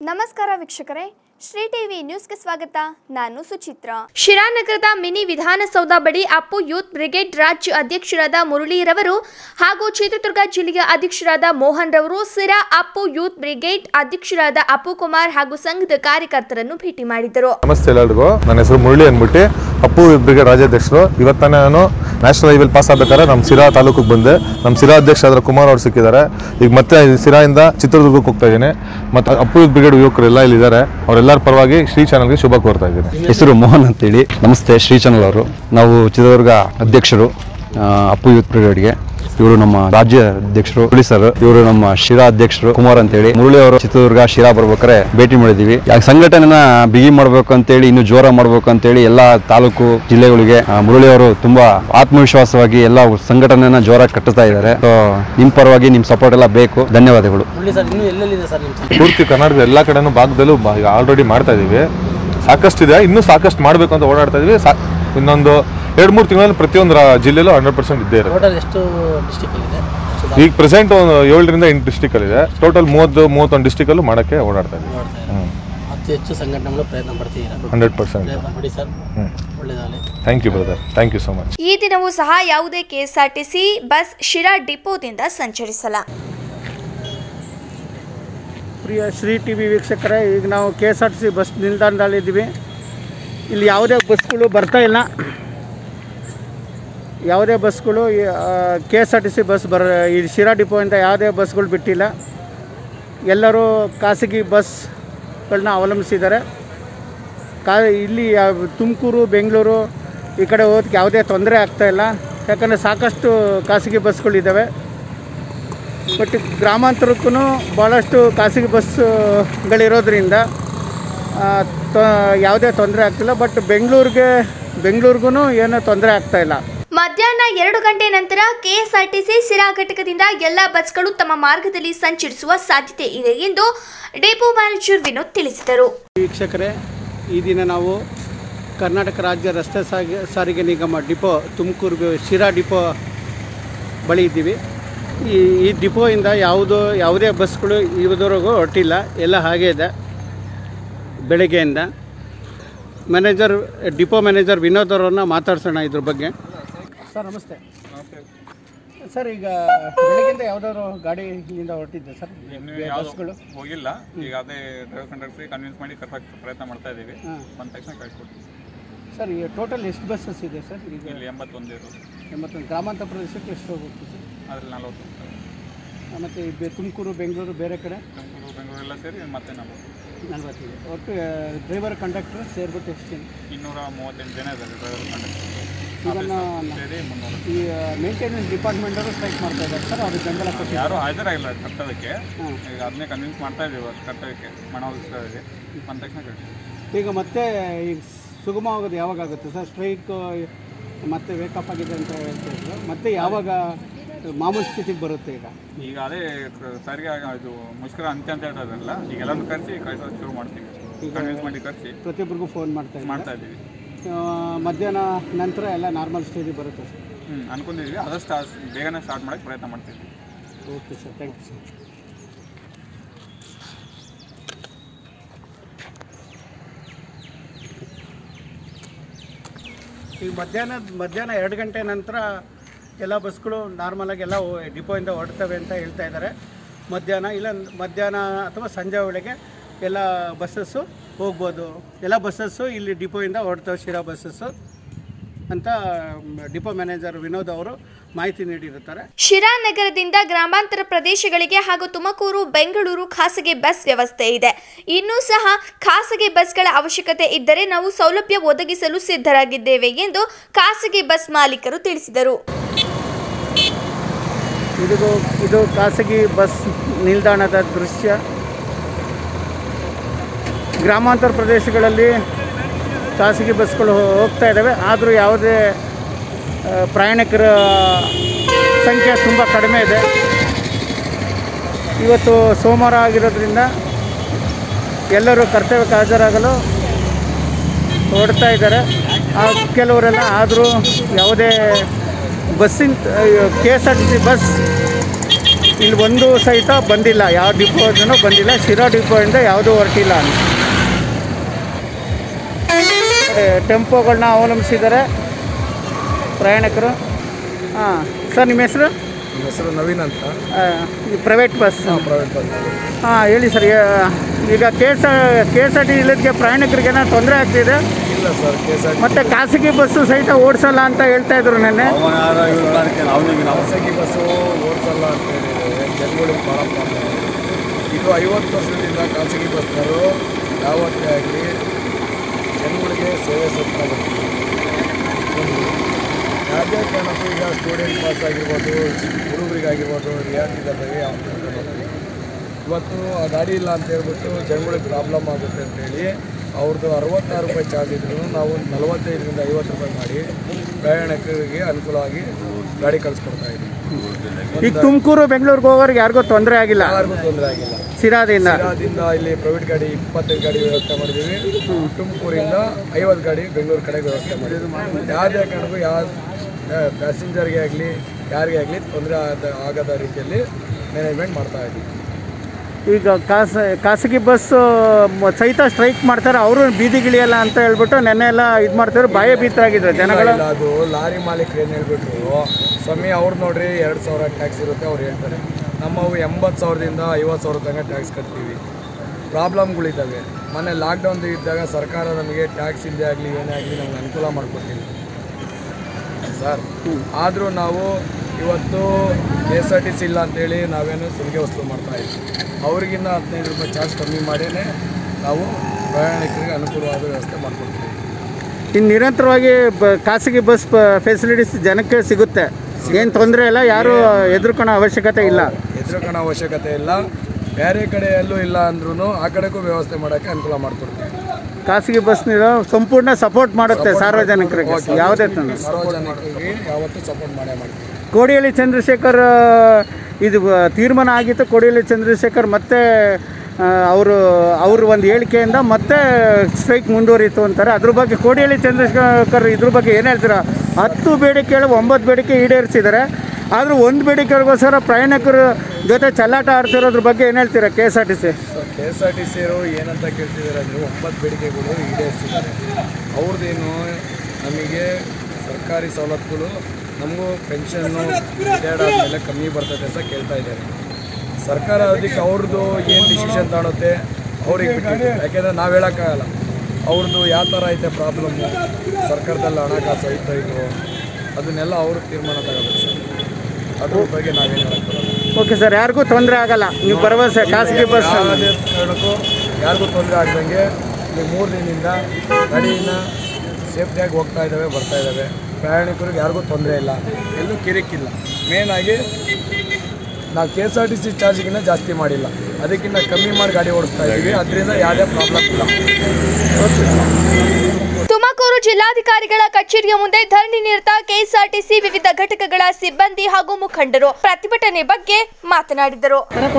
ನಮಸ್ಕಾರ ವೀಕ್ಷಕರೇ ಶ್ರೀ ಟಿವಿ ನ್ಯೂಸ್ಗೆ ಸ್ವಾಗತ ನಾನು ಸುಚಿತ್ರ ಶಿರಾನಗರದ ಮಿನಿ ವಿಧಾನಸೌಧ ಬಳಿ ಅಪ್ಪು ಯೂತ್ ಬ್ರಿಗೇಡ್ ರಾಜ್ಯ ಅಧ್ಯಕ್ಷರಾದ ಮುರಳೀರವರು ಹಾಗೂ ಚಿತ್ರದುರ್ಗ ಜಿಲ್ಲೆಯ ಅಧ್ಯಕ್ಷರಾದ ಮೋಹನ್ ರವರು ಸಿರಾ ಅಪ್ಪು ಯೂತ್ ಬ್ರಿಗೇಡ್ ಅಧ್ಯಕ್ಷರಾದ ಅಪ್ಪು ಕುಮಾರ್ ಹಾಗೂ ಸಂಘದ ಕಾರ್ಯಕರ್ತರನ್ನು ಭೇಟಿ ಮಾಡಿದರು ನಮಸ್ತೆ ಎಲ್ಲರಿಗೂ ನನ್ನ ಹೆಸರು ಮುರಳಿ ಅಂದ್ಬಿಟ್ಟು ಅಪ್ಪು ಬ್ರಿಗೇಡ್ ರಾಜ್ಯಾಧ್ಯಕ್ಷರು ಇವತ್ತಾನೆ ನಾನು ನ್ಯಾಷನಲ್ ಹೈವೇಲಿ ಪಾಸ್ ಆಗ್ಬೇಕಾದ್ರೆ ನಮ್ಮ ಸಿರಾ ತಾಲೂಕಿಗೆ ಬಂದೆ ನಮ್ಮ ಸಿರಾ ಅಧ್ಯಕ್ಷ ಆದ್ರೆ ಕುಮಾರ್ ಅವ್ರು ಸಿಕ್ಕಿದ್ದಾರೆ ಈಗ ಮತ್ತೆ ಸಿರಾಯಿಂದ ಚಿತ್ರದುರ್ಗಕ್ಕೆ ಹೋಗ್ತಾ ಇದ್ದೀನಿ ಮತ್ತು ಅಪ್ಪು ಯೂತ್ ಬ್ರಿಗೇಡ್ ಯುವಕರು ಎಲ್ಲ ಇಲ್ಲಿದ್ದಾರೆ ಅವರೆಲ್ಲರ ಪರವಾಗಿ ಶ್ರೀ ಚಾನಲ್ಗೆ ಶುಭ ಕೋರ್ತಾ ಇದ್ದೀನಿ ಹೆಸರು ಮೋಹನ್ ಅಂತೇಳಿ ನಮಸ್ತೆ ಶ್ರೀ ಚಾನಲ್ ಅವರು ನಾವು ಚಿತ್ರದುರ್ಗ ಅಧ್ಯಕ್ಷರು ಆ, ಅಪ್ಪು ಯೂತ್ ಬ್ರಿಗೇಡ್ಗೆ ಇವರು ನಮ್ಮ ರಾಜ್ಯ ಅಧ್ಯಕ್ಷರು ಮುರಳಿ ಸರ್ ಇವರು ನಮ್ಮ ಶಿರಾ ಅಧ್ಯಕ್ಷರು ಕುಮಾರ್ ಅಂತೇಳಿ ಮುರಳಿ ಅವರು ಚಿತ್ರದುರ್ಗ ಶಿರಾ ಬರ್ಬೇಕಾದ್ರೆ ಭೇಟಿ ಮಾಡಿದೀವಿ ಯಾಕೆ ಸಂಘಟನೆನ ಬಿಗಿ ಮಾಡ್ಬೇಕು ಅಂತೇಳಿ ಇನ್ನು ಜೋರ ಮಾಡ್ಬೇಕು ಅಂತೇಳಿ ಎಲ್ಲಾ ತಾಲೂಕು ಜಿಲ್ಲೆಗಳಿಗೆ ಆ, ಮುರಳಿ ಅವರು ತುಂಬಾ ಆತ್ಮವಿಶ್ವಾಸವಾಗಿ ಎಲ್ಲ ಸಂಘಟನೆನ ಜೋರ ಕಟ್ಟುತ್ತಾ ಇದ್ದಾರೆ ಸೊ ನಿಮ್ ಪರವಾಗಿ ನಿಮ್ ಸಪೋರ್ಟ್ ಎಲ್ಲ ಬೇಕು ಧನ್ಯವಾದಗಳು ಮುರಳಿ ಸರ್ ಇನ್ನೂ ಎಲ್ಲೆಲ್ಲಿದೆ ಸರ್ ನಿಮ್ಮ ಪೂರ್ತಿ ಕರ್ನಾಟಕದ ಎಲ್ಲ ಕಡೆನೂ ಭಾಗದಲ್ಲೂ ಬ- ಈಗ ಆಲ್ರೆಡಿ ಮಾಡ್ತಾ ಇದ್ದೀವಿ ಸಾಕಷ್ಟಿದೆ ಇನ್ನೂ ಸಾಕಷ್ಟು ಮಾಡಬೇಕು ಅಂತ ಓಡಾಡ್ತಾ ಇದೀವಿ ಸಾ ಇನ್ನೊಂದು ಎರಡು ಮೂರು ತಿಂಗಳಲ್ಲಿ ಪ್ರತಿಯೊಂದು ರಾ- ಜಿಲ್ಲೆಲೂ ಹಂಡ್ರೆಡ್ ಪರ್ಸೆಂಟ್ ಇದ್ದೇ ಇರುತ್ತೆ ಟೋಟಲ್ ಎಷ್ಟು ಡಿಸ್ಟಿಕಲ್ಲಿದೆ ಈಗ ಪ್ರೆಸೆಂಟ್ ಒಂದು ಏಳರಿಂದ ಎಂಟು ಡಿಸ್ಟಿಕಲ್ಲಿದೆ ಟೋಟಲ್ ಮೂವತ್ತು ಮೂವತ್ತೊಂದು ಡಿಸ್ಟಿಕಲ್ಲೂ ಮಾಡೋಕ್ಕೆ ಓಡಾಡ್ತಾ ಇದ್ದೀವಿ ನೋಡ್ತಾ ಇದ್ದಾರೆ ಅತಿ ಹೆಚ್ಚು ಸಂಘಟನೆಗಳು ಪ್ರಯತ್ನ ಪಡ್ತಿದ್ದೀರಾ ಹಂಡ್ರೆಡ್ ಪರ್ಸೆಂಟ್ ಪ್ರಯತ್ನ ಪಡಿ ಸರ್ ಹ್ಞೂ ಒಳ್ಳೇದಾಗಲಿ thank you brother thank you so much ಈ ದಿನವೂ ಸಹ ಯಾವುದೇ ಕೆಎಸ್ಆರ್ಟಿಸಿ ಬಸ್ ಶಿರಾ ಡಿಪೋದಿಂದ ಸಂಚರಿಸಲ್ಲ ಪ್ರಿಯ ಶ್ರೀ ಟಿ ವಿ ವೀಕ್ಷಕರೇ ಈಗ ನಾವು K S R T C bus ನಿಲ್ದಾಣದಲ್ಲಿದ್ದೀವಿ ಇಲ್ಲಿ ಯಾವುದೇ ಬಸ್ಗಳು ಬರ್ತಾ ಇಲ್ಲ ಯಾವುದೇ ಬಸ್ಗಳು K S R T C bus ಬರ ಈ ಶಿರಾ ಡಿಪೋಯಿಂದ ಯಾವುದೇ ಬಸ್ಗಳು ಬಿಟ್ಟಿಲ್ಲ ಎಲ್ಲರೂ ಖಾಸಗಿ ಬಸ್ಗಳನ್ನ ಅವಲಂಬಿಸಿದ್ದಾರೆ ಕಾ ಇಲ್ಲಿ ಯಾವ- ತುಮಕೂರು ಬೆಂಗಳೂರು ಈ ಕಡೆ ಹೋದಕ್ಕೆ ಯಾವುದೇ ತೊಂದರೆ ಆಗ್ತಾ ಇಲ್ಲ ಯಾಕಂದರೆ ಸಾಕಷ್ಟು ಖಾಸಗಿ ಬಸ್ಗಳಿದ್ದಾವೆ ಬಟ್ ಗ್ರಾಮಾಂತರಕ್ಕೂ ಭಾಳಷ್ಟು ಖಾಸಗಿ ಬಸ್ಗಳಿರೋದ್ರಿಂದ ಆ, ತ- ಯಾವುದೇ ತೊಂದರೆ ಆಗ್ತಿಲ್ಲ ಬಟ್ ಬೆಂಗಳೂರಿಗೆ ಬೆಂಗಳೂರಿಗೂ ಏನೂ ತೊಂದರೆ ಆಗ್ತಾ ಇಲ್ಲ ಮಧ್ಯಾಹ್ನ ಎರಡು ಗಂಟೆ ನಂತರ ಕೆಎಸ್ಆರ್ಟಿಸಿ ಸಿರಾ ಘಟಕದಿಂದ ಎಲ್ಲ ಬಸ್ಗಳು ತಮ್ಮ ಮಾರ್ಗದಲ್ಲಿ ಸಂಚರಿಸುವ ಸಾಧ್ಯತೆ ಇದೆ ಎಂದು ಡಿಪೋ ಮ್ಯಾನೇಜರ್ ವಿನೋದ್ ತಿಳಿಸಿದರು ವೀಕ್ಷಕರೇ ಈ ದಿನ ನಾವು ಕರ್ನಾಟಕ ರಾಜ್ಯ ರಸ್ತೆ ಸಾರಿಗೆ ಸಾರಿಗೆ ನಿಗಮ ಡಿಪೋ ತುಮಕೂರು ಬೆ- ಶಿರಾ ಡಿಪೋ ಬಳಿ ಇದ್ದೀವಿ ಈ ಈ ಡಿಪೋಯಿಂದ ಯಾವುದೋ ಯಾವುದೇ ಬಸ್ಗಳು ಇವತ್ತವರೆಗೂ ಹೊರಟಿಲ್ಲ ಎಲ್ಲ ಹಾಗೇ ಇದೆ ಬೆಳಗ್ಗೆಯಿಂದ ಮ್ಯಾನೇಜರ್ ಡಿಪೋ ಮ್ಯಾನೇಜರ್ ವಿನೋದ್ ಅವರನ್ನ ಮಾತಾಡ್ಸೋಣ ಇದ್ರ ಬಗ್ಗೆ ಸರ್ ನಮಸ್ತೆ ಸರ್ ಈಗ ಬೆಳಗ್ಗೆಯಿಂದ ಯಾವುದಾದ್ರು ಗಾಡಿ ಇಲ್ಲಿಂದ ಹೊರಟಿದ್ದೆ ಸರ್ ಬಸ್ಗಳು ಹೋಗಿಲ್ಲ ಈಗ ಅದೇ ಡ್ರೈವರ್ ಕಂಡಕ್ಟರ್ ಕನ್ವಿನ್ಸ್ ಮಾಡಿ ಕರ್ಸಕ್ಕೆ ಪ್ರಯತ್ನ ಮಾಡ್ತಾ ಇದ್ದೀವಿ ಹಾಂ ಬಂದ ತಕ್ಷಣ ಕಳಿಸ್ಕೊಡ್ತೀವಿ ಸರ್ ಈಗ ಟೋಟಲ್ ಎಷ್ಟು ಬಸ್ಸಸ್ ಇದೆ ಸರ್ ಈಗ ಇಲ್ಲಿ ಎಂಬತ್ತೊಂದು ಇರೋದು ಎಂಬತ್ತೊಂದು ಗ್ರಾಮಾಂತರ ಪ್ರದೇಶಕ್ಕೆ ಎಷ್ಟು ಹೋಗುತ್ತೆ ಸರ್ ಅದ್ರಲ್ಲಿ ನಲ್ವತ್ತು ಮತ್ತು ಈ ಬೆ- ತುಮಕೂರು ಬೆಂಗಳೂರು ಬೇರೆ ಕಡೆ ಬೆಂಗಳೂರು ಬೆಂಗಳೂರು ಎಲ್ಲ ಸೇರಿ ಮತ್ತೆ ನಾವು ನಲ್ವತ್ತಿದೆ ಒಟ್ಟು ಡ್ರೈವರ್ ಕಂಡಕ್ಟರ್ ಸೇರ್ಬಿಟ್ಟು ಎಷ್ಟು ಜನ ಇನ್ನೂರ ಮೂವತ್ತೆಂಟು ಜನ ಇದ್ದಾರೆ ಡ್ರೈವರ್ ಕಂಡಕ್ಟರ್ ಇದನ್ನು ಸೇರಿ ಮುನ್ನೂರು ಈ ಮೇಂಟೆನೆನ್ಸ್ ಡಿಪಾರ್ಟ್ಮೆಂಟವರು ಸ್ಟ್ರೈಕ್ ಮಾಡ್ತಾ ಇದ್ದಾರೆ ಸರ್ ಅವ್ರಿಗೆ ಬೆಂಬಲ ಕೊಟ್ಟಿದ್ದಾರೆ ಯಾರೂ ಹಾಜರಾಗಿಲ್ಲ ಕರ್ತವ್ಯಕ್ಕೆ ಹಾಂ ಈಗ ಅದನ್ನೇ ಕನ್ವಿನ್ಸ್ ಮಾಡ್ತಾ ಇದ್ದೀವಿ ಅವ್ರ ಕರ್ತವ್ಯಕ್ಕೆ ಮನವೊಲಿಸ್ತಾ ಬಂದ ತಕ್ಷಣ ಕಳಿಸ್ತೀವಿ ಈಗ ಮತ್ತೆ ಈಗ ಸುಗಮವಾಗೋದು ಯಾವಾಗ ಆಗುತ್ತೆ ಸರ್ ಸ್ಟ್ರೈಕ್ ಮತ್ತೆ ವೇಕಪ್ ಆಗಿದೆ ಅಂತ ಹೇಳ್ತಾ ಇದ್ರು ಮತ್ತೆ ಯಾವಾಗ ಮಾಮೂಲು ಸ್ಥಿತಿಗೆ ಬರುತ್ತೆ ಈಗ ಈಗ ಅದೇ ಕ- ಸಾರಿಗೆ ಆಗ- ಇದು ಮುಷ್ಕರ ಅಂತ್ಯ ಅಂತ ಹೇಳ್ತಾರಲ್ಲ ಈಗ ಎಲ್ಲರೂ ಕರೆಸಿ ಕಳಿಸೋದು ಶುರು ಮಾಡ್ತೀವಿ ಕನ್ವಿನ್ಸ್ ಮಾಡಿ ಕರೆಸಿ ಪ್ರತಿಯೊಬ್ಬರಿಗೂ ಫೋನ್ ಮಾಡ್ತಾ ಇದ್ದಾರೆ ಮಾಡ್ತಾ ಇದ್ದೀವಿ ಆ, ಮಧ್ಯಾಹ್ನ ನಂತರ ಎಲ್ಲ ನಾರ್ಮಲ್ ಸ್ಟೇಜಿಗೆ ಬರುತ್ತೆ ಸರ್ ಹ್ಞೂ ಅನ್ಕೊಂಡಿದ್ದೀವಿ ಆದಷ್ಟು ಆ- ಬೇಗನೆ ಸ್ಟಾರ್ಟ್ ಮಾಡೋಕ್ಕೆ ಪ್ರಯತ್ನ ಮಾಡ್ತೀವಿ okay sir thank you sir ಈಗ ಮಧ್ಯಾಹ್ನ ಮಧ್ಯಾಹ್ನ ಎರಡು ಗಂಟೆ ನಂತರ ಎಲ್ಲ ಬಸ್ಗಳು ನಾರ್ಮಲಾಗಿ ಎಲ್ಲ ಹೋ- ಡಿಪೋಯಿಂದ ಹೊರಡ್ತವೆ ಅಂತ ಹೇಳ್ತಾ ಇದ್ದಾರೆ ಮಧ್ಯಾಹ್ನ ಇಲ್ಲ ಮಧ್ಯಾಹ್ನ ಅಥವಾ ಸಂಜೆ ವೇಳೆಗೆ ಎಲ್ಲ ಬಸ್ಸಸ್ಸು ಹೋಗ್ಬೋದು ಎಲ್ಲ ಬಸ್ಸಸ್ಸು ಇಲ್ಲಿ ಡಿಪೋಯಿಂದ ಹೊರಡ್ತವೆ ಶಿರಾ ಬಸ್ಸಸ್ಸು ಅಂತ ಮ್, ಡಿಪೋ ಮ್ಯಾನೇಜರ್ ವಿನೋದ್ ಅವರು ಮಾಹಿತಿ ನೀಡಿರುತ್ತಾರೆ ಶಿರಾ ನಗರದಿಂದ ಗ್ರಾಮಾಂತರ ಪ್ರದೇಶಗಳಿಗೆ ಹಾಗೂ ತುಮಕೂರು ಬೆಂಗಳೂರು ಖಾಸಗಿ ಬಸ್ ವ್ಯವಸ್ಥೆ ಇದೆ ಇನ್ನೂ ಸಹ ಖಾಸಗಿ ಬಸ್ಗಳ ಅವಶ್ಯಕತೆ ಇದ್ದರೆ ನಾವು ಸೌಲಭ್ಯ ಒದಗಿಸಲು ಸಿದ್ಧರಾಗಿದ್ದೇವೆ ಎಂದು ಖಾಸಗಿ ಬಸ್ ಮಾಲೀಕರು ತಿಳಿಸಿದರು ಇದು ಇದು ಖಾಸಗಿ ಬಸ್ ನಿಲ್ದಾಣದ ದೃಶ್ಯ ಗ್ರಾಮಾಂತರ ಪ್ರದೇಶಗಳಲ್ಲಿ ಖಾಸಗಿ ಬಸ್ಗಳು ಹೋ- ಹೋಗ್ತಾ ಇದ್ದಾವೆ ಆದರೂ ಯಾವುದೇ ಆ, ಪ್ರಯಾಣಿಕರ ಸಂಖ್ಯೆ ತುಂಬ ಕಡಿಮೆ ಇದೆ ಇವತ್ತು ಸೋಮವಾರ ಆಗಿರೋದ್ರಿಂದ ಎಲ್ಲರೂ ಕರ್ತವ್ಯಕ್ಕೆ ಹಾಜರಾಗಲು ಹೊರಡ್ತಾ ಇದ್ದಾರೆ ಆ ಕೆಲವರೆಲ್ಲ ಆದರೂ ಯಾವುದೇ ಬಸ್ಸಿನ K S R T C bus ಇಲ್ಲಿ ಒಂದು ಸಹಿತ ಬಂದಿಲ್ಲ ಯಾವ ಡಿಪೋದೂ ಬಂದಿಲ್ಲ ಶಿರಾ ಡಿಪೋಯಿಂದ ಯಾವುದೂ ಹೊರಟಿಲ್ಲ ಅಂತ ಟೆಂಪೋಗಳನ್ನ ಅವಲಂಬಿಸಿದ್ದಾರೆ ಪ್ರಯಾಣಿಕರು ಹಾಂ ಸರ್ ನಿಮ್ಮ ಹೆಸರು ಹೆಸರು ನವೀನ್ ಅಂತ ಪ್ರೈವೇಟ್ ಬಸ್ ಪ್ರೈವೇಟ್ ಬಸ್ ಹಾಂ ಹೇಳಿ ಸರ್ ಈಗ K S K S R T ಇಲ್ಲದಕ್ಕೆ ಪ್ರಯಾಣಿಕರಿಗೆ ಏನೋ ತೊಂದರೆ ಆಗ್ತಿದೆ ಇಲ್ಲ ಸರ್ ಕೆ ಎಸ್ ಆರ್ ಮತ್ತು ಖಾಸಗಿ ಬಸ್ಸು ಸಹಿತ ಓಡಿಸಲ್ಲ ಅಂತ ಹೇಳ್ತಾ ಇದ್ರು ನೆನ್ನೆ ಖಾಸಗಿ ಬಸ್ಸು ಓಡಿಸಲ್ಲ ಅಂತ ಹೇಳಿದರೆ ಜನಗಳಿಗೆ ಭಾಳ ಪ್ರಾಬ್ಲಮ್ ಇದು ಐವತ್ತು ವರ್ಷದಿಂದ ಖಾಸಗಿ ಬಸ್ನವರು ಯಾವತ್ತೇ ಆಗಲಿ ಜನಗಳಿಗೆ ಸೇವೆ ಸತ್ತಾ ಬರ್ತೀವಿ ಒಂದು ಯಾವುದೇ ಕಾರಣಕ್ಕೂ ಈಗ ಸ್ಟೂಡೆಂಟ್ ಪಾಸ್ ಆಗಿರ್ಬೋದು ಹುಡುಗರಿಗಾಗಿರ್ಬೋದು ರಿಯಾಯಿತಿ ದರದಾಗೆ ಯಾವ ಇವತ್ತು ಆ ಗಾಡಿ ಇಲ್ಲ ಅಂತ ಹೇಳ್ಬಿಟ್ಟು ಜನಗಳಿಗೆ ಪ್ರಾಬ್ಲಮ್ ಆಗುತ್ತೆ ಅಂತೇಳಿ ಅವ್ರದ್ದು ಅರವತ್ತಾರು ರೂಪಾಯಿ ಚಾರ್ಜ್ ಇದ್ರು ನಾವು ನಲವತ್ತೈದರಿಂದ ಐವತ್ತು ರೂಪಾಯಿ ಮಾಡಿ ಪ್ರಯಾಣಿಕರಿಗೆ ಅನುಕೂಲವಾಗಿ ಗಾಡಿ ಕಳಿಸ್ಕೊಡ್ತಾ ಇದ್ದೀವಿ ಈಗ ತುಮಕೂರು ಬೆಂಗಳೂರಿಗೆ ಹೋಗೋರಿಗೆ ಯಾರಿಗೂ ತೊಂದರೆ ಆಗಿಲ್ಲ ಯಾರಿಗೂ ತೊಂದರೆ ಆಗಿಲ್ಲ ಸಿರಾದಿಂದ ಶಿರಾದಿಂದ ಇಲ್ಲಿ ಪ್ರೈವೇಟ್ ಗಾಡಿ ಇಪ್ಪತ್ತೈದು ಗಾಡಿ ವ್ಯವಸ್ಥೆ ಮಾಡಿದ್ದೀವಿ ತುಮಕೂರಿಂದ ಐವತ್ತು ಗಾಡಿ ಬೆಂಗಳೂರು ಕಡೆಗೆ ವ್ಯವಸ್ಥೆ ಮಾಡಿದ್ದೀವಿ ಯಾವುದೇ ಕಾರಣಕ್ಕೂ ಯಾವ ಪ್ಯಾಸೆಂಜರ್ಗೆ ಆಗಲಿ ಯಾರಿಗೇ ಆಗಲಿ ತೊಂದರೆ ಆದ ಆಗದ ರೀತಿಯಲ್ಲಿ ಮ್ಯಾನೇಜ್ಮೆಂಟ್ ಮಾಡ್ತಾ ಇದ್ದೀವಿ ಈಗ ಖಾಸ ಖಾಸಗಿ ಬಸ್ ಸಹಿತ ಸ್ಟ್ರೈಕ್ ಮಾಡ್ತಾರೆ ಅವರು ಬೀದಿಗಿಳಿಯಲ್ಲ ಅಂತ ಹೇಳ್ಬಿಟ್ಟು ನೆನ್ನೆ ಎಲ್ಲ ಇದು ಮಾಡ್ತಾರೆ ಭಯ ಭೀತರಾಗಿದ್ರು ಜನಗಳು ಇಲ್ಲ, ಅದು ಲಾರಿ ಮಾಲೀಕರು ಏನು ಹೇಳ್ಬಿಟ್ರು ಸ್ವಾಮಿ ಅವ್ರು ನೋಡ್ರಿ ಎರಡು ಸಾವಿರ ಟ್ಯಾಕ್ಸ್ ಇರುತ್ತೆ ಅವ್ರು ಹೇಳ್ತಾರೆ ನಮ್ಮವು ಎಂಬತ್ತು ಸಾವಿರದಿಂದ ಐವತ್ತು ಸಾವಿರ ತನಕ ಟ್ಯಾಕ್ಸ್ ಕಟ್ತೀವಿ ಪ್ರಾಬ್ಲಮ್ಗಳಿದ್ದಾವೆ ಮೊನ್ನೆ ಲಾಕ್ಡೌನ್ ಇದ್ದಾಗ ಸರ್ಕಾರ ನಮಗೆ ಟ್ಯಾಕ್ಸ್ ಇಲ್ಲದೆ ಆಗಲಿ ಏನೇ ಆಗಲಿ ನಮ್ಗೆ ಅನುಕೂಲ ಮಾಡಿಕೊಟ್ಟಿಲ್ಲ ಸರ್ ಆದರೂ ನಾವು ಇವತ್ತು K S R T C ಇಲ್ಲ ಅಂತೇಳಿ ನಾವೇನು ಸುಲಿಗೆ ವಸೂಲು ಮಾಡ್ತಾ ಇದ್ವಿ ಅವ್ರಿಗಿನ್ನ ಹದಿನೈದು ರೂಪಾಯಿ ಚಾರ್ಜ್ ಕಮ್ಮಿ ಮಾಡಿನೇ ನಾವು ಪ್ರಯಾಣಿಕರಿಗೆ ಅನುಕೂಲವಾದ ವ್ಯವಸ್ಥೆ ಮಾಡಿಕೊಡ್ತೀವಿ ಇನ್ನು ನಿರಂತರವಾಗಿ ಬ ಖಾಸಗಿ ಬಸ್ ಫೆಸಿಲಿಟೀಸ್ ಜನಕ್ಕೆ ಸಿಗುತ್ತೆ ಏನು ತೊಂದರೆ ಇಲ್ಲ ಯಾರು ಹೆದರ್ಕೊಳ್ಳೋ ಅವಶ್ಯಕತೆ ಇಲ್ಲ ಹೆದರ್ಕೊಳ್ಳೋ ಅವಶ್ಯಕತೆ ಇಲ್ಲ ಬೇರೆ ಕಡೆಯಲ್ಲೂ ಇಲ್ಲ ಅಂದ್ರೂ ಆ ಕಡೆಗೂ ವ್ಯವಸ್ಥೆ ಮಾಡೋಕ್ಕೆ ಅನುಕೂಲ ಮಾಡಿಕೊಡ್ತೀವಿ ಖಾಸಗಿ ಬಸ್ನಿಂದ ಸಂಪೂರ್ಣ ಸಪೋರ್ಟ್ ಮಾಡುತ್ತೆ ಸಾರ್ವಜನಿಕರಿಗೆ ಯಾವುದೇ ತೊಂದರೆ ಸಾರ್ವಜನಿಕರಿಗೆ ಯಾವತ್ತೂ ಸಪೋರ್ಟ್ ಮಾಡೇ ಮಾಡ್ತೀವಿ ಕೋಡಿಹಳ್ಳಿ ಚಂದ್ರಶೇಖರ್ ಆ, ಇದು ಆ, ತೀರ್ಮಾನ ಆಗಿತ್ತು ಕೋಡಿಹಳ್ಳಿ ಚಂದ್ರಶೇಖರ್ ಮತ್ತೆ ಅವರು ಅವ್ರ ಒಂದು ಹೇಳಿಕೆಯಿಂದ ಮತ್ತೆ ಸ್ಟ್ರೈಕ್ ಮುಂದುವರಿಯಿತು ಅಂತಾರೆ ಅದ್ರ ಬಗ್ಗೆ ಕೋಡಿಹಳ್ಳಿ ಚಂದ್ರಶೇಖರ್ ಇದ್ರ ಬಗ್ಗೆ ಏನು ಹೇಳ್ತೀರಾ ಹತ್ತು ಬೇಡಿಕೆಗಳು ಒಂಬತ್ತು ಬೇಡಿಕೆ ಈಡೇರಿಸಿದ್ದಾರೆ ಆದರೂ ಒಂದು ಬೇಡಿಕೆಗೋಸ್ಕರ ಪ್ರಯಾಣಿಕರ ಜೊತೆ ಚಲ್ಲಾಟ ಆಡ್ತಿರೋದ್ರ ಬಗ್ಗೆ ಏನು ಹೇಳ್ತೀರಾ K S R T C so K S R T C ಅವರು ಏನಂತ ಕೇಳ್ತಿದ್ದಾರೆ ಅಂದರೆ ಒಂಬತ್ತು ಬೇಡಿಕೆಗಳು ಈಡೇರಿಸಿದ್ದಾರೆ ಅವ್ರದ್ದೇನು ನಮಗೆ ಸರ್ಕಾರಿ ಸವಲತ್ತುಗಳು ನಮಗೂ ಪೆನ್ಷನ್ನು ರಿಟೈರ್ಡ್ ಆದಮೇಲೆ ಕಮ್ಮಿ ಬರ್ತದೆ ಅಂತ ಕೇಳ್ತಾ ಇದ್ದಾರೆ ಸರ್ಕಾರ ಅದಕ್ಕೆ ಅವ್ರದ್ದು ಏನು ಡಿಸಿಷನ್ ತಗೊಳುತ್ತೆ ಅವ್ರಿಗೆ ಬಿಟ್ಟಿದ್ದು ಯಾಕೆಂದರೆ ನಾವು ಹೇಳೋಕ್ಕಾಗಲ್ಲ ಅವ್ರದ್ದು ಯಾವ ಥರ ಐತೆ ಪ್ರಾಬ್ಲಮ್ಮು ಸರ್ಕಾರದಲ್ಲಿ ಹಣಕಾಸು ಐತೋ ಇಲ್ವೋ ಅದನ್ನೆಲ್ಲ ಅವರು ತೀರ್ಮಾನ ತಗೋಬೇಕು ಸರ್ ಅದ್ರ ಬಗ್ಗೆ ನಾವೇನು ಹೇಳೋಕ್ಕಾಗಲ್ಲ ಓಕೆ ಸರ್ ಯಾರಿಗೂ ತೊಂದರೆ ಆಗಲ್ಲ ನೀವು ಭರವಸೆ ಖಾಸಗಿ ಬಸ್ ಯಾವುದೇ ಕಾರಣಕ್ಕೂ ಯಾರಿಗೂ ತೊಂದರೆ ಆಗ್ದಂಗೆ ಈ ಮೂರು ದಿನದಿಂದ ಗಾಡಿನ ಸೇಫ್ಟಿಯಾಗಿ ಹೋಗ್ತಾ ಇದ್ದಾವೆ ಬರ್ತಾ ಇದ್ದಾವೆ ಪ್ರಯಾಣಿಕರಿಗೆ ಯಾರಿಗೂ ತೊಂದರೆ ಇಲ್ಲ ಎಲ್ಲೂ ಕಿರಿಕಿಲ್ಲ ಮೇನಾಗಿ ನಾವು K S R T C ಚಾರ್ಜಿಗಿನ್ನ ಜಾಸ್ತಿ ಮಾಡಿಲ್ಲ ಅದಕ್ಕಿಂತ ಕಮ್ಮಿ ಮಾಡಿ ಗಾಡಿ ಓಡಿಸ್ತಾ ಇದ್ದೀವಿ ಅದರಿಂದ ಯಾವುದೇ ಪ್ರಾಬ್ಲಮ್ ಇಲ್ಲ ತುಮಕೂರು ಜಿಲ್ಲಾಧಿಕಾರಿಗಳ ಕಚೇರಿಯ ಮುಂದೆ ಧರಣಿ ನಿರತ ಕೆಎಸ್ಆರ್ಟಿಸಿ ವಿವಿಧ ಘಟಕಗಳ ಸಿಬ್ಬಂದಿ ಹಾಗೂ ಮುಖಂಡರು ಪ್ರತಿಭಟನೆ ಬಗ್ಗೆ ಮಾತನಾಡಿದರು